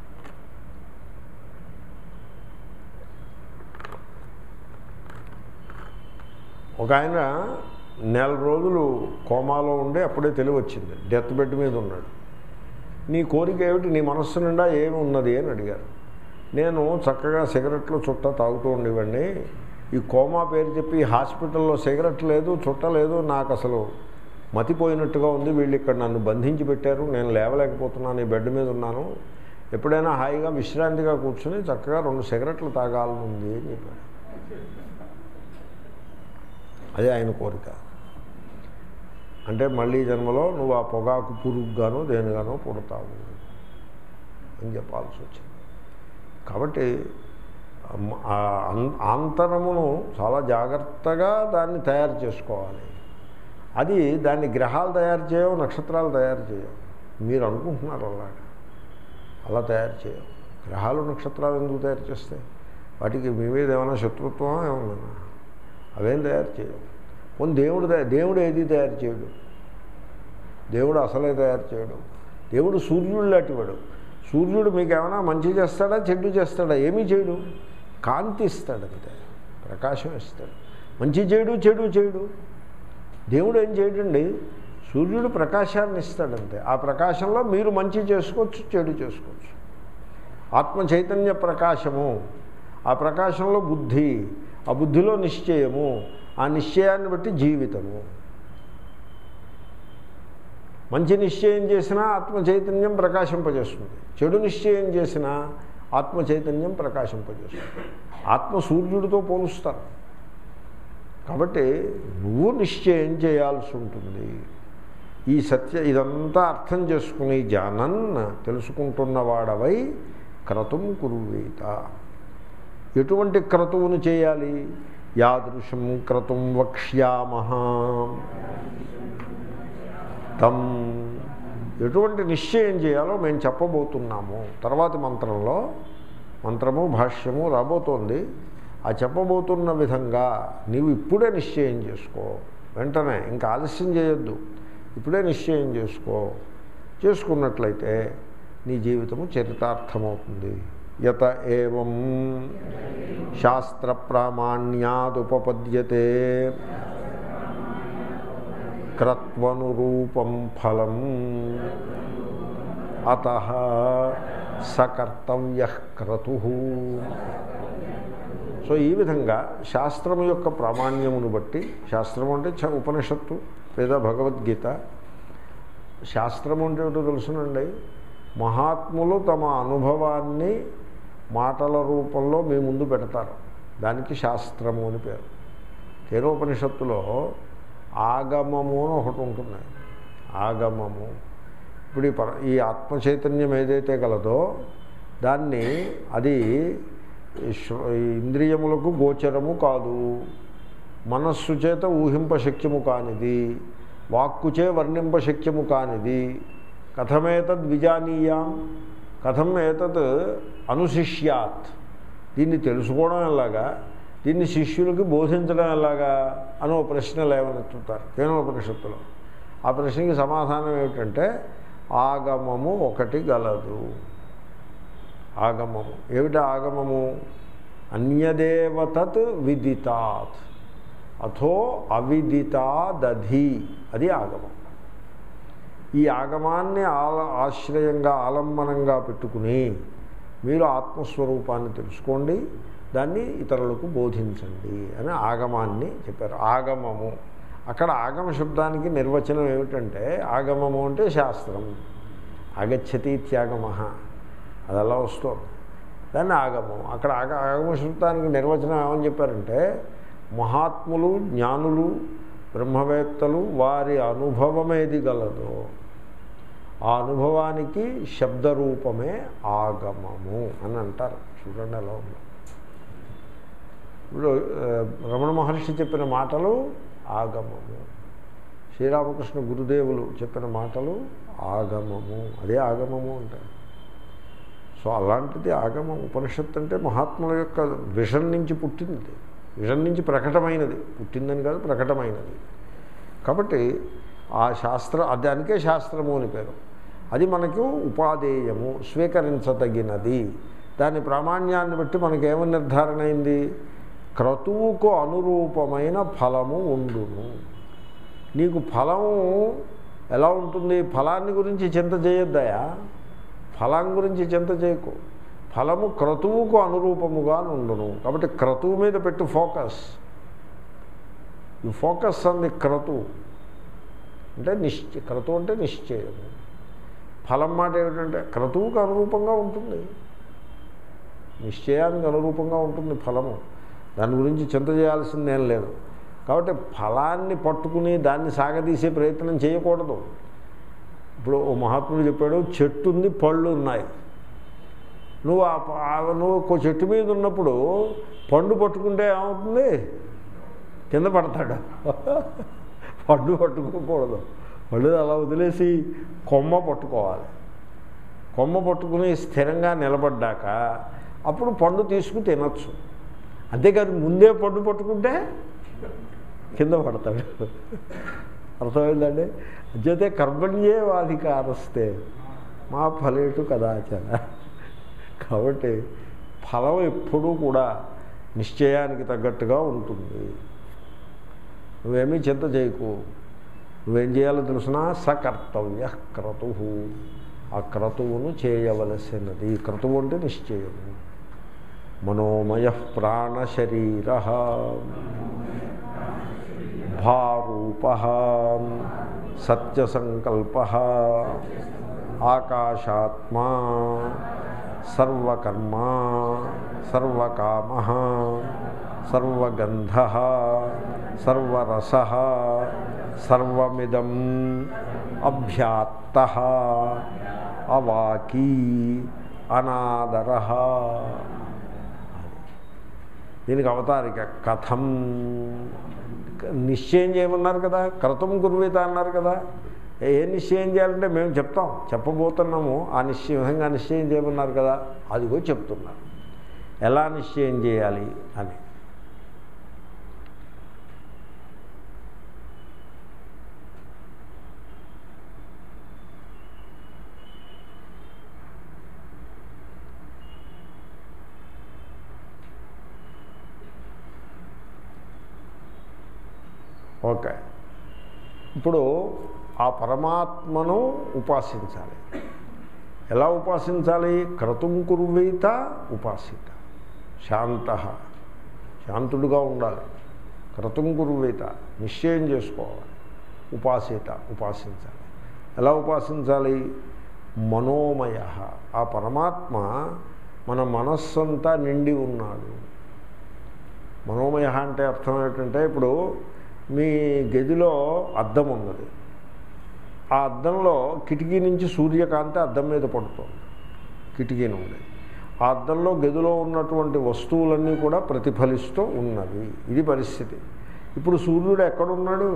ఒక ఆయన నెల రోజులు కోమాలో ఉండి అప్పుడే తెలివి వచ్చింది డెత్ బెడ్ మీద ఉన్నాడు నీ కోరిక ఏమిటి నీ మనస్సు నిండా ఏమి ఉన్నది అని అడిగారు నేను చక్కగా సిగరెట్లు చుట్ట తాగుతూ ఉండేవాడిని ఈ కోమా పేరు చెప్పి హాస్పిటల్లో సిగరెట్ లేదు చుట్ట లేదు నాకు అసలు మతిపోయినట్టుగా ఉంది వీళ్ళు ఇక్కడ నన్ను బంధించి పెట్టారు నేను లేవలేకపోతున్నాను ఈ బెడ్ మీద ఉన్నాను ఎప్పుడైనా హాయిగా విశ్రాంతిగా కూర్చుని చక్కగా రెండు సిగరెట్లు తాగాలని ఉంది అని చెప్పాడు అదే ఆయన కోరిక అంటే మళ్ళీ జన్మలో నువ్వు ఆ పొగాకు పురుగుగానో దేనిగానో పుడతావు అని చెప్పాల్సి వచ్చింది కాబట్టి అమ్- ఆ అం- ఆంతరమును చాలా జాగ్రత్తగా దాన్ని తయారు చేసుకోవాలి అది దాన్ని గ్రహాలు తయారు చేయవు నక్షత్రాలు తయారు చేయవు మీరు అనుకుంటున్నారు అలాగా అలా తయారు చేయవు గ్రహాలు నక్షత్రాలు ఎందుకు తయారు చేస్తాయి వాటికి మీ మీద ఏమైనా శత్రుత్వం ఏమన్నా అవేం తయారు చేయవు కొన్ని దేవుడు తయా- దేవుడు ఏది తయారు చేయడు దేవుడు అసలే తయారు చేయడు దేవుడు సూర్యుడు లాంటివాడు సూర్యుడు మీకు ఏమైనా మంచి చేస్తాడా చెడ్డు చేస్తాడా ఏమీ చేయడు కాంతి ఇస్తాడంతే ప్రకాశం ఇస్తాడు మంచి చేయడు చెడు చేయడు దేవుడు ఏం చేయడండి సూర్యుడు ప్రకాశాన్ని ఇస్తాడంతే ఆ ప్రకాశంలో మీరు మంచి చేసుకోవచ్చు చెడు చేసుకోవచ్చు ఆత్మ చైతన్య ప్రకాశము ఆ ప్రకాశంలో బుద్ధి ఆ బుద్ధిలో నిశ్చయము ఆ నిశ్చయాన్ని బట్టి జీవితము మంచి నిశ్చయం చేసినా ఆత్మ చైతన్యం ప్రకాశింపజేస్తుంది చెడు నిశ్చయం చేసినా ఆత్మ చైతన్యం ప్రకాశింపజేస్తుంది ఆత్మ సూర్యుడితో పోలుస్తారు కాబట్టి నువ్వు నిశ్చయం చేయాల్సి ఉంటుంది ఈ సత్య ఇదంతా అర్థం చేసుకుని జానన్ తెలుసుకుంటున్నవాడవై క్రతుం కురువేత ఎటువంటి క్రతువును చేయాలి యాదృశం క్రతుం వక్ష్యామహ తం ఎటువంటి నిశ్చయం చేయాలో మేము చెప్పబోతున్నాము తర్వాతి మంత్రంలో మంత్రము భాష్యము రాబోతోంది ఆ చెప్పబోతున్న విధంగా నీవు ఇప్పుడే నిశ్చయం చేసుకో వెంటనే ఇంకా ఆలస్యం చేయొద్దు ఇప్పుడే నిశ్చయం చేసుకో చేసుకున్నట్లయితే నీ జీవితము చరితార్థమవుతుంది యత ఏవం శాస్త్ర ప్రామాణ్యాదుపపద్యతే క్రత్వనురూపం ఫలం అత సకర్తవ్య క్రతు సో ఈ విధంగా శాస్త్రం యొక్క ప్రామాణ్యమును బట్టి శాస్త్రం అంటే చ ఉపనిషత్తు లేదా భగవద్గీత శాస్త్రం అంటే ఏమిటో తెలుసునండి మహాత్ములు తమ అనుభవాన్ని మాటల రూపంలో మీ ముందు పెడతారు దానికి శాస్త్రము అని పేరు కేనోపనిషత్తులో ఆగమము అని ఒకటి ఉంటుంది ఆగమము ఇప్పుడు ఈ పర ఈ ఆత్మ చైతన్యం ఏదైతే గలదో దాన్ని అది శ్వ- ఈ ఇంద్రియములకు గోచరము కాదు మనస్సు చేత ఊహింపశక్యము కానిది వాక్కుచే వర్ణింపశక్యము కానిది కథమేతద్ విజానీయాం కథం ఏతత్ అనుశిష్యాత్ దీన్ని తెలుసుకోవడం ఎలాగా దీన్ని శిష్యులకి బోధించడం ఎలాగా అని ఒక ప్రశ్న లేవనెత్తుతారు కేనోపనిషత్తులో ఆ ప్రశ్నకి సమాధానం ఏమిటంటే ఆగమము ఒకటి గలదు ఆగమము ఏమిటి ఆగమము అన్యదేవతత్ విదితాత్ అథో అవిదితాదధి అది ఆగమం ఈ ఆగమాన్ని ఆల ఆశ్రయంగా ఆలంబనంగా పెట్టుకుని మీరు ఆత్మస్వరూపాన్ని తెలుసుకోండి దాన్ని ఇతరులకు బోధించండి అని ఆగమాన్ని చెప్పారు ఆగమము అక్కడ ఆగమ శబ్దానికి నిర్వచనం ఏమిటంటే ఆగమము అంటే శాస్త్రం ఆగచ్చతి త్యాగమ అది అలా వస్తుంది దాన్ని ఆగమం అక్కడ ఆగ ఆగమ శబ్దానికి నిర్వచనం ఏమని చెప్పారంటే మహాత్ములు జ్ఞానులు బ్రహ్మవేత్తలు వారి అనుభవం ఏది గలదో ఆ అనుభవానికి శబ్దరూపమే ఆగమము అని అంటారు చూడండి ఎలా ఉందో ఇప్పుడు ఆ, రమణ మహర్షి చెప్పిన మాటలు ఆగమము శ్రీరామకృష్ణ గురుదేవులు చెప్పిన మాటలు ఆగమము అదే ఆగమము అంటారు సో అలాంటిది ఆగమం ఉపనిషత్తు అంటే మహాత్ముల యొక్క విషన్ నుంచి పుట్టింది విషన్ నుంచి ప్రకటమైనది పుట్టిందని కాదు ప్రకటమైనది కాబట్టి ఆ శాస్త్ర దానికే శాస్త్రము అని పేరు అది మనకు ఉపాధేయము స్వీకరించదగినది దాని ప్రామాణ్యాన్ని బట్టి మనకేమని నిర్ధారణ అయింది క్రతువుకు అనురూపమైన ఫలము ఉండును నీకు ఫలము ఎలా ఉంటుంది ఫలాన్ని గురించి చింత చేయొద్దయా ఫలం గురించి చింత చేయకు ఫలము క్రతువుకు అనురూపముగా ఉండును కాబట్టి క్రతువు మీద పెట్టు focus you focus on the క్రతువు అంటే నిశ్చయ క్రతువు అంటే నిశ్చయం ఫలం మాట ఏమిటంటే క్రతువుకు అనురూపంగా ఉంటుంది నిశ్చయానికి అనురూపంగా ఉంటుంది ఫలము దాని గురించి చింత చేయాల్సిందేం లేదు కాబట్టి ఫలాన్ని పట్టుకుని దాన్ని సాగదీసే ప్రయత్నం చేయకూడదు ఇప్పుడు ఓ మహాత్ముడు చెప్పాడు చెట్టు ఉంది పళ్ళు ఉన్నాయి నువ్వు ఆ ప- ఆ- నువ్వు ఒక చెట్టు మీద ఉన్నప్పుడు పండు పట్టుకుంటే ఏమవుతుంది కింద పడతాడు పండు పట్టుకోకూడదు పళ్ళు అలా వదిలేసి కొమ్మ పట్టుకోవాలి కొమ్మ పట్టుకుని స్థిరంగా నిలబడ్డాక అప్పుడు పండు తీసుకుని తినచ్చు అంతేకాదు ముందే పండు పట్టుకుంటే కింద పడతాడు అర్థమైందండి అంచేతే కర్మణ్యే వాధికారస్తే మా ఫలేటు కదాచన కాబట్టి ఫలం ఎప్పుడూ కూడా నిశ్చయానికి తగ్గట్టుగా ఉంటుంది నువ్వేమీ చింత చేయకు నువ్వేం చేయాలో తెలుసిన సకర్తవ్య క్రతు ఆ క్రతువును చేయవలసినది క్రతువు అంటే నిశ్చయము మనోమయ ప్రాణశరీర భారూప సత్యసంకల్ప ఆకాశాత్మా సర్వకర్మ సర్వకామ సర్వగంధ సర్వరస సర్వమిదం అభ్యాత్త అవాకీ అనాదర దీనికి అవతారిక కథం నిశ్చయం చేయమన్నారు కదా క్రతం గురువేత అన్నారు కదా ఏ నిశ్చయం చేయాలంటే మేము చెప్తాం చెప్పబోతున్నాము ఆ నిశ్చయం విధంగా నిశ్చయం చేయమన్నారు కదా అదిగో చెప్తున్నారు ఎలా నిశ్చయం చేయాలి అని ఓకే ఇప్పుడు ఆ పరమాత్మను ఉపాసించాలి ఎలా ఉపాసించాలి క్రతుం కుర్వీత ఉపాసిత శాంత శాంతుడుగా ఉండాలి క్రతుం కుర్వీత నిశ్చయం చేసుకోవాలి ఉపాసిత ఉపాసించాలి ఎలా ఉపాసించాలి మనోమయ ఆ పరమాత్మ మన మనస్సంతా నిండి ఉన్నాడు మనోమయ అంటే అర్థం ఏంటంటే ఇప్పుడు మీ గదిలో అద్దం ఉన్నది ఆ అద్దంలో కిటికీ నుంచి సూర్యకాంతి అద్దం మీద పడుతుంది కిటికీ నుండి ఆ అద్దంలో గదిలో ఉన్నటువంటి వస్తువులన్నీ కూడా ప్రతిఫలిస్తూ ఉన్నవి ఇది పరిస్థితి ఇప్పుడు సూర్యుడు ఎక్కడున్నాడు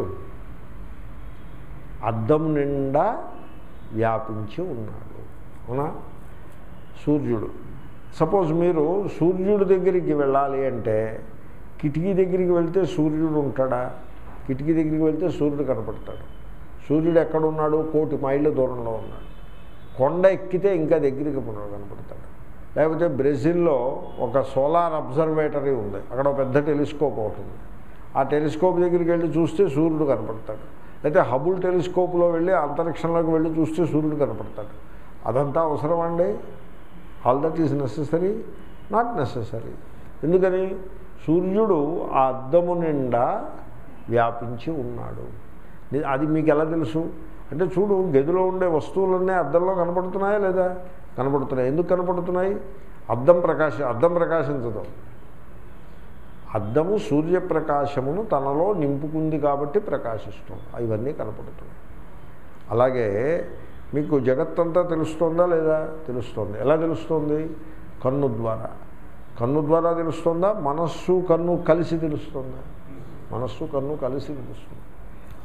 అద్దం నిండా వ్యాపించి ఉన్నాడు అవునా సూర్యుడు సపోజ్ మీరు సూర్యుడి దగ్గరికి వెళ్ళాలి అంటే కిటికీ దగ్గరికి వెళ్తే సూర్యుడు ఉంటాడా కిటికీ దగ్గరికి వెళ్తే సూర్యుడు కనపడతాడు సూర్యుడు ఎక్కడున్నాడు కోటి మైళ్ళ దూరంలో ఉన్నాడు కొండ ఎక్కితే ఇంకా దగ్గరికి కనపడతాడు లేకపోతే బ్రెజిల్లో ఒక సోలార్ అబ్జర్వేటరీ ఉంది అక్కడ ఒక పెద్ద టెలిస్కోప్ ఒకటి ఉంది ఆ టెలిస్కోప్ దగ్గరికి వెళ్ళి చూస్తే సూర్యుడు కనపడతాడు లేకపోతే హబుల్ టెలిస్కోప్లో వెళ్ళి అంతరిక్షంలోకి వెళ్ళి చూస్తే సూర్యుడు కనపడతాడు అదంతా అవసరం అండి all that is necessary not necessary ఎందుకని సూర్యుడు ఆ అద్దము నిండా వ్యాపించి ఉన్నాడు ని- అది మీకు ఎలా తెలుసు అంటే చూడు గదిలో ఉండే వస్తువులన్నీ అద్దంలో కనపడుతున్నాయా లేదా కనపడుతున్నాయి ఎందుకు కనపడుతున్నాయి అద్దం ప్రకాశ అద్దం ప్రకాశించదు అద్దము సూర్యప్రకాశమును తనలో నింపుకుంది కాబట్టి ప్రకాశిస్తుంది ఇవన్నీ కనపడుతున్నాయి అలాగే మీకు జగత్తంతా తెలుస్తోందా లేదా తెలుస్తోంది ఎలా తెలుస్తోంది కన్ను ద్వారా కన్ను ద్వారా తెలుస్తుందా మనస్సు కన్ను కలిసి తెలుస్తుందా మనస్సు కన్ను కలిసి తెలుస్తుంది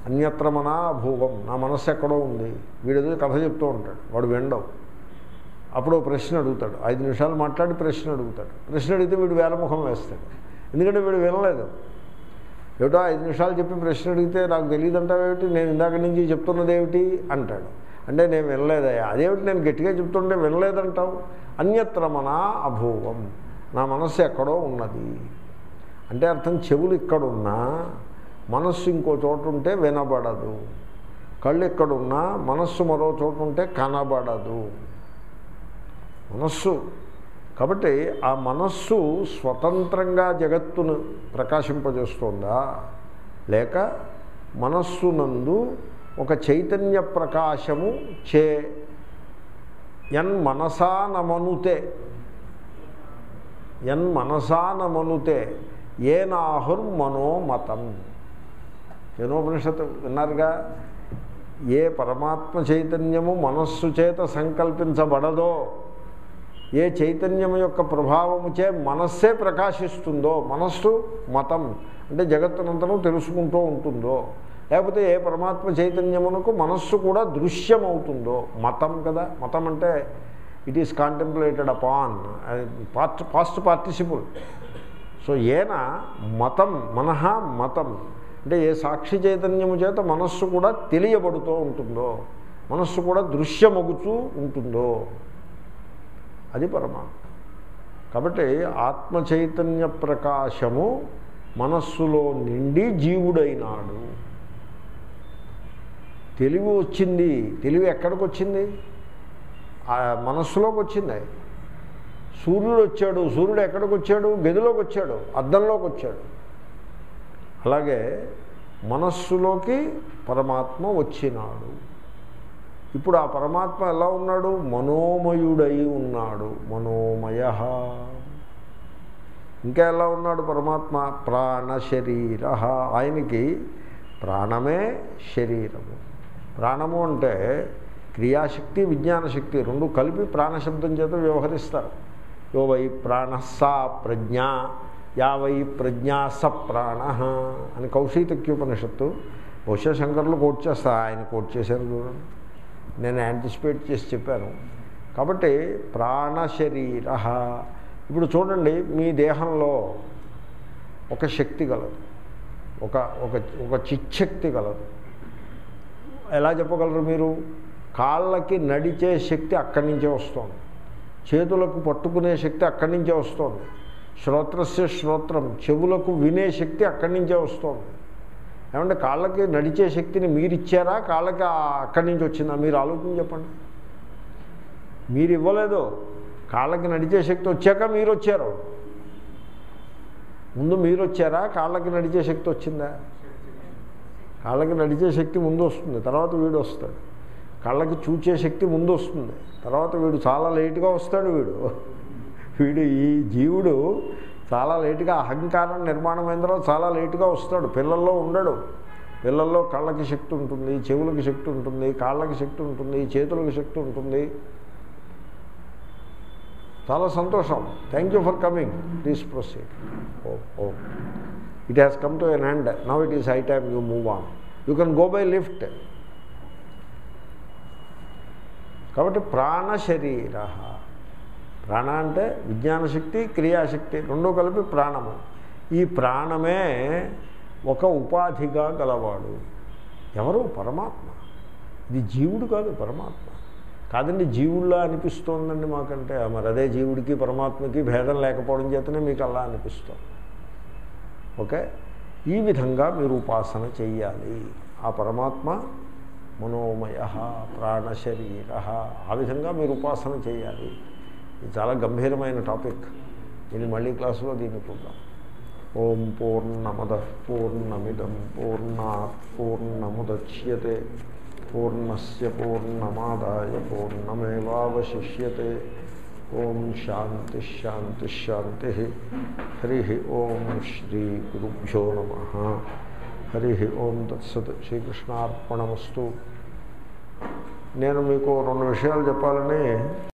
అన్యత్ర మనా భూవం నా మనస్సు ఎక్కడో ఉంది వీడేదో కథ చెప్తూ ఉంటాడు వాడు వినడం అప్పుడు ఓ ప్రశ్న అడుగుతాడు ఐదు నిమిషాలు మాట్లాడి ప్రశ్న అడుగుతాడు ప్రశ్న అడిగితే వీడు వేలముఖం వేస్తాడు ఎందుకంటే వీడు వినలేదు ఏమిటో ఐదు నిమిషాలు చెప్పి ప్రశ్న అడిగితే నాకు తెలియదు అంటావేమిటి నేను ఇందాక నుంచి చెప్తున్నది ఏమిటి అంటాడు అంటే నేను వినలేదయ్యా అదేమిటి నేను గట్టిగా చెప్తుంటే వినలేదంటావు అన్యత్ర మన అభూవం నా మనస్సు ఎక్కడో ఉన్నది అంటే అర్థం చెవులు ఇక్కడున్నా మనస్సు ఇంకో చోటు ఉంటే వినబడదు కళ్ళు ఎక్కడున్నా మనస్సు మరో చోటు ఉంటే కనబడదు మనస్సు కాబట్టి ఆ మనస్సు స్వతంత్రంగా జగత్తును ప్రకాశింపజేస్తుందా లేక మనస్సునందు ఒక చైతన్య ప్రకాశము చే ఎన్ మనసా నమనుతే ఎన్ మనసా నమనుతే ఏనాహుర్మనోమతం జనోపనిషత్తు విన్నారుగా ఏ పరమాత్మ చైతన్యము మనస్సు చేత సంకల్పించబడదో ఏ చైతన్యం యొక్క ప్రభావము చే మనస్సే ప్రకాశిస్తుందో మనస్సు మతం అంటే జగత్తునంతరం తెలుసుకుంటూ ఉంటుందో లేకపోతే ఏ పరమాత్మ చైతన్యమునకు మనస్సు కూడా దృశ్యమవుతుందో మతం కదా మతం అంటే it is contemplated upon past past participle so ఏన మతం మనహ మతం అంటే ఏ సాక్షి చైతన్యము చేత మనస్సు కూడా తెలియబడుతూ ఉంటుందో మనస్సు కూడా దృశ్యమగుతూ ఉంటుందో అది పరమాత్మ కాబట్టి ఆత్మ చైతన్య ప్రకాశము మనస్సులో నిండి జీవుడైనాడు తెలివి వచ్చింది తెలివి ఎక్కడికి వచ్చింది ఆ మనస్సులోకి వచ్చింది సూర్యుడు వచ్చాడు సూర్యుడు ఎక్కడికి వచ్చాడు గదిలోకి వచ్చాడు అద్దంలోకి వచ్చాడు అలాగే మనస్సులోకి పరమాత్మ వచ్చినాడు ఇప్పుడు ఆ పరమాత్మ ఎలా ఉన్నాడు మనోమయుడై ఉన్నాడు మనోమయ ఇంకా ఎలా ఉన్నాడు పరమాత్మ ప్రాణ శరీర ఆయనకి ప్రాణమే శరీరము ప్రాణము అంటే క్రియాశక్తి విజ్ఞానశక్తి రెండు కలిపి ప్రాణశబ్దం చేత వ్యవహరిస్తారు యో వై ప్రాణ సా ప్రజ్ఞ యా వై ప్రజ్ఞా స ప్రాణ అని కౌశీతక్యోపనిషత్తు బహుశా శంకర్లు కోట్ చేస్తా ఆయన కోట్ చేశారు చూడండి నేను యాంటిసిపేట్ చేసి చెప్పాను కాబట్టి ప్రాణ శరీర ఇప్పుడు చూడండి మీ దేహంలో ఒక శక్తి గలదు ఒక ఒక ఒక చిచ్చక్తి గలదు ఎలా చెప్పగలరు మీరు కాళ్ళకి నడిచే శక్తి అక్కడి నుంచే వస్తుంది చేతులకు పట్టుకునే శక్తి అక్కడి నుంచే వస్తుంది శ్రోత్రస్య శ్రోత్రం చెవులకు వినే శక్తి అక్కడి నుంచే వస్తుంది ఏమంటే కాళ్ళకి నడిచే శక్తిని మీరు ఇచ్చారా కాళ్ళకి ఆ- అక్కడి నుంచి వచ్చిందా మీరు ఆలోచన చెప్పండి మీరు ఇవ్వలేదు కాళ్ళకి నడిచే శక్తి వచ్చాక మీరు వచ్చారు ముందు మీరు వచ్చారా కాళ్ళకి నడిచే శక్తి వచ్చిందా కాళ్ళకి నడిచే శక్తి ముందు వస్తుంది తర్వాత వీడు వస్తాడు కళ్ళకి చూచే శక్తి ముందు వస్తుంది తర్వాత వీడు చాలా లేటుగా వస్తాడు వీడు వీడు ఈ జీవుడు చాలా లేటుగా అహంకారం నిర్మాణం అయిన తర్వాత చాలా లేటుగా వస్తాడు పిల్లల్లో ఉండడు పిల్లల్లో కళ్ళకి శక్తి ఉంటుంది చెవులకి శక్తి ఉంటుంది కాళ్ళకి శక్తి ఉంటుంది చేతులకి శక్తి ఉంటుంది చాలా సంతోషం thank you for coming please proceed oh oh it has come to an end now it is high time you move on you can go by lift కాబట్టి ప్రాణ శరీర ప్రాణ అంటే విజ్ఞానశక్తి క్రియాశక్తి రెండూ కలిపి ప్రాణము ఈ ప్రాణమే ఒక ఉపాధిగా గలవాడు ఎవరు పరమాత్మ ఇది జీవుడు కాదు పరమాత్మ కాదండి జీవుల్లా అనిపిస్తోందండి మాకంటే మరి అదే జీవుడికి పరమాత్మకి భేదం లేకపోవడం చేతనే మీకు అలా అనిపిస్తుంది ఓకే ఈ విధంగా మీరు ఉపాసన చెయ్యాలి ఆ పరమాత్మ మనోమయ ప్రాణశరీర ఆ విధంగా మీరు ఉపాసన చేయాలి ఇది చాలా గంభీరమైన టాపిక్ దీన్ని మళ్ళీ క్లాసులో దీన్ని చూద్దాం ఓం పూర్ణమద పూర్ణమిదం పూర్ణాత్ పూర్ణముద్యతే పూర్ణస్య పూర్ణమాదాయ పూర్ణమేవాశిష్యతే ఓం శాంతి శాంతి శాంతి హరి ఓం శ్రీ గురుభ్యో నమ హరి ఓం తత్సత్ శ్రీకృష్ణార్పణమస్తు నేను మీకు రెండు విషయాలు చెప్పాలని